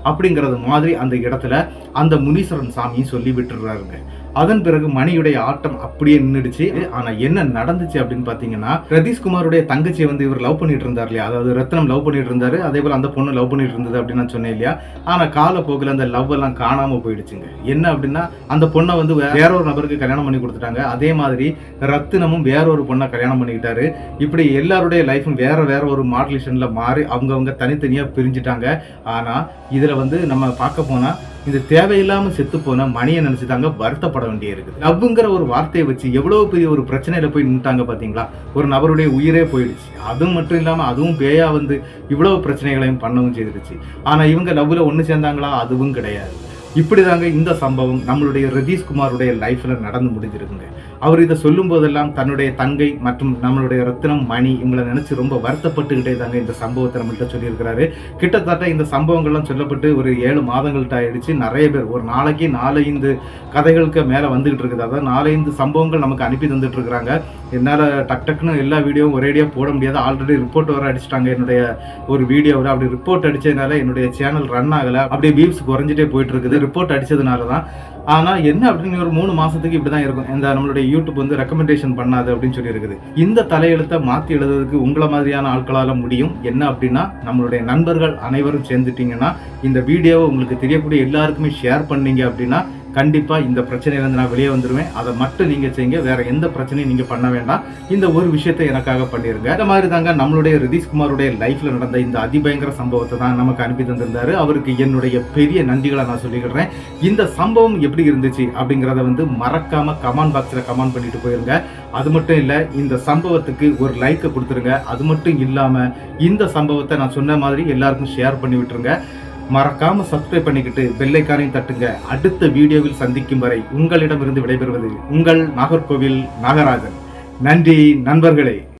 அப்படிங்கறது மாதிரி அந்த இடத்துல அந்த முனீஸ்வரன் சாமியும் சொல்லி விட்டுறாருங்க அதன் பிறகு மணியுடைய ஆட்டம் அப்படியே நின்றுடுச்சு ஆனா என்ன நடந்துச்சு அப்படின்னு பாத்தீங்கன்னா ரதீஷ்குமாருடைய தங்கச்சியை வந்து இவர் லவ் பண்ணிட்டு இருந்தார் இல்லையா அதாவது ரத்னம் லவ் பண்ணிட்டு இருந்தாரு அதே போல அந்த பொண்ணு லவ் பண்ணிட்டு இருந்தது அப்படின்னு நான் சொன்னேன் இல்லையா ஆனா காலப்போக்கில் அந்த லவ் எல்லாம் காணாம போயிடுச்சுங்க என்ன அப்படின்னா அந்த பொண்ணை வந்து வே- வேற ஒரு நபருக்கு கல்யாணம் பண்ணி கொடுத்துட்டாங்க அதே மாதிரி ரத்தினமும் வேற ஒரு பொண்ணை கல்யாணம் பண்ணிக்கிட்டாரு இப்படி எல்லாருடைய லைஃபும் வேற வேற ஒரு மாடுலேஷன்ல மாறி அவங்கவங்க தனித்தனியா பிரிஞ்சுட்டாங்க ஆனா இதுல வந்து நம்ம பார்க்க போனா இந்த தேவையில்லாம செத்து போன மணியை நினைச்சுதாங்க வருத்தப்பட வேண்டிய இருக்குது லவ்ங்கிற ஒரு வார்த்தையை வச்சு எவ்வளவு பெரிய ஒரு பிரச்சனையில போய் நின்ட்டாங்க பாத்தீங்களா ஒரு நபருடைய உயிரே போயிடுச்சு அதுவும் மட்டும் இல்லாம அதுவும் பேயா வந்து இவ்வளவு பிரச்சனைகளையும் பண்ணவும் செய்திருச்சு ஆனா இவங்க லவ்ல ஒண்ணு சேர்ந்தாங்களா அதுவும் கிடையாது இப்படிதாங்க இந்த சம்பவம் நம்மளுடைய ரதீஷ் குமாருடைய லைஃப்ல நடந்து முடிஞ்சிருக்குங்க அவர் இதை சொல்லும் போதெல்லாம் தன்னுடைய தங்கை மற்றும் நம்மளுடைய ரத்தினம் மணி இவங்களை நினைச்சு ரொம்ப வருத்தப்பட்டுக்கிட்டே தாங்க இந்த சம்பவத்தை நம்மள்ட்ட சொல்லியிருக்கிறாரு கிட்டத்தட்ட இந்த சம்பவங்கள்லாம் சொல்லப்பட்டு ஒரு ஏழு மாதங்கள்ட்ட ஆயிடுச்சு நிறைய பேர் ஒரு நாளைக்கு நாலஞ்சு கதைகளுக்கு மேல வந்துகிட்டு இருக்குது அதாவது நாலஞ்சு சம்பவங்கள் நமக்கு அனுப்பி தந்துட்டு இருக்கிறாங்க என்னால டக் டக்குன்னு எல்லா வீடியோவும் ஒரேடியா போட முடியாது ஆல்ரெடி ரிப்போர்ட் வர அடிச்சிட்டாங்க என்னுடைய ஒரு வீடியோவில் அப்படி ரிப்போர்ட் அடிச்சதுனால என்னுடைய சேனல் ரன் ஆகல அப்படியே வியூஸ் குறைஞ்சிட்டே போயிட்டு இருக்குது ரிப்போர்ட் அடிச்சதுனால தான் ஆனா என்ன அப்படின்னு ஒரு மூணு மாசத்துக்கு இப்படிதான் இருக்கும் இந்த நம்மளுடைய யூடியூப் வந்து ரெக்கமெண்டேஷன் பண்ணாது அப்படின்னு சொல்லி இருக்குது இந்த தலையெழுத்தை மாத்தி எழுதுறதுக்கு உங்களை மாதிரியான ஆட்களால முடியும் என்ன அப்படின்னா நம்மளுடைய நண்பர்கள் அனைவரும் சேர்ந்துட்டீங்கன்னா இந்த வீடியோவை உங்களுக்கு தெரியக்கூடிய எல்லாருக்குமே ஷேர் பண்ணீங்க அப்படின்னா கண்டிப்பா இந்த பிரச்சனையிலிருந்து நான் வெளியே வந்துருவேன் அதை மட்டும் நீங்க செய்யுங்க வேற எந்த பிரச்சனையும் நீங்க பண்ண வேண்டாம் இந்த ஒரு விஷயத்தை எனக்காக பண்ணிருங்க இந்த மாதிரி தாங்க நம்மளுடைய ரிதீஷ்குமாருடைய லைஃப்ல நடந்த இந்த அதிபயங்கர சம்பவத்தை தான் நமக்கு அனுப்பி தந்திருந்தாரு அவருக்கு என்னுடைய பெரிய நன்றிகளை நான் சொல்லிக்கிறேன் இந்த சம்பவம் எப்படி இருந்துச்சு அப்படிங்கறத வந்து மறக்காம கமெண்ட் பாக்ஸ்ல கமெண்ட் பண்ணிட்டு போயிருங்க அது மட்டும் இல்ல இந்த சம்பவத்துக்கு ஒரு லைக்கை கொடுத்துருங்க அது மட்டும் இல்லாம இந்த சம்பவத்தை நான் சொன்ன மாதிரி எல்லாருக்கும் ஷேர் பண்ணி விட்டுருங்க மறக்காம சப்ஸ்கிரைப் பண்ணிக்கிட்டு பெல்லைக்காரையும் தட்டுங்க அடுத்த வீடியோவில் சந்திக்கும் வரை உங்களிடமிருந்து விடைபெறுவது உங்கள் நாகர்கோவில் நாகராஜன் நன்றி நண்பர்களே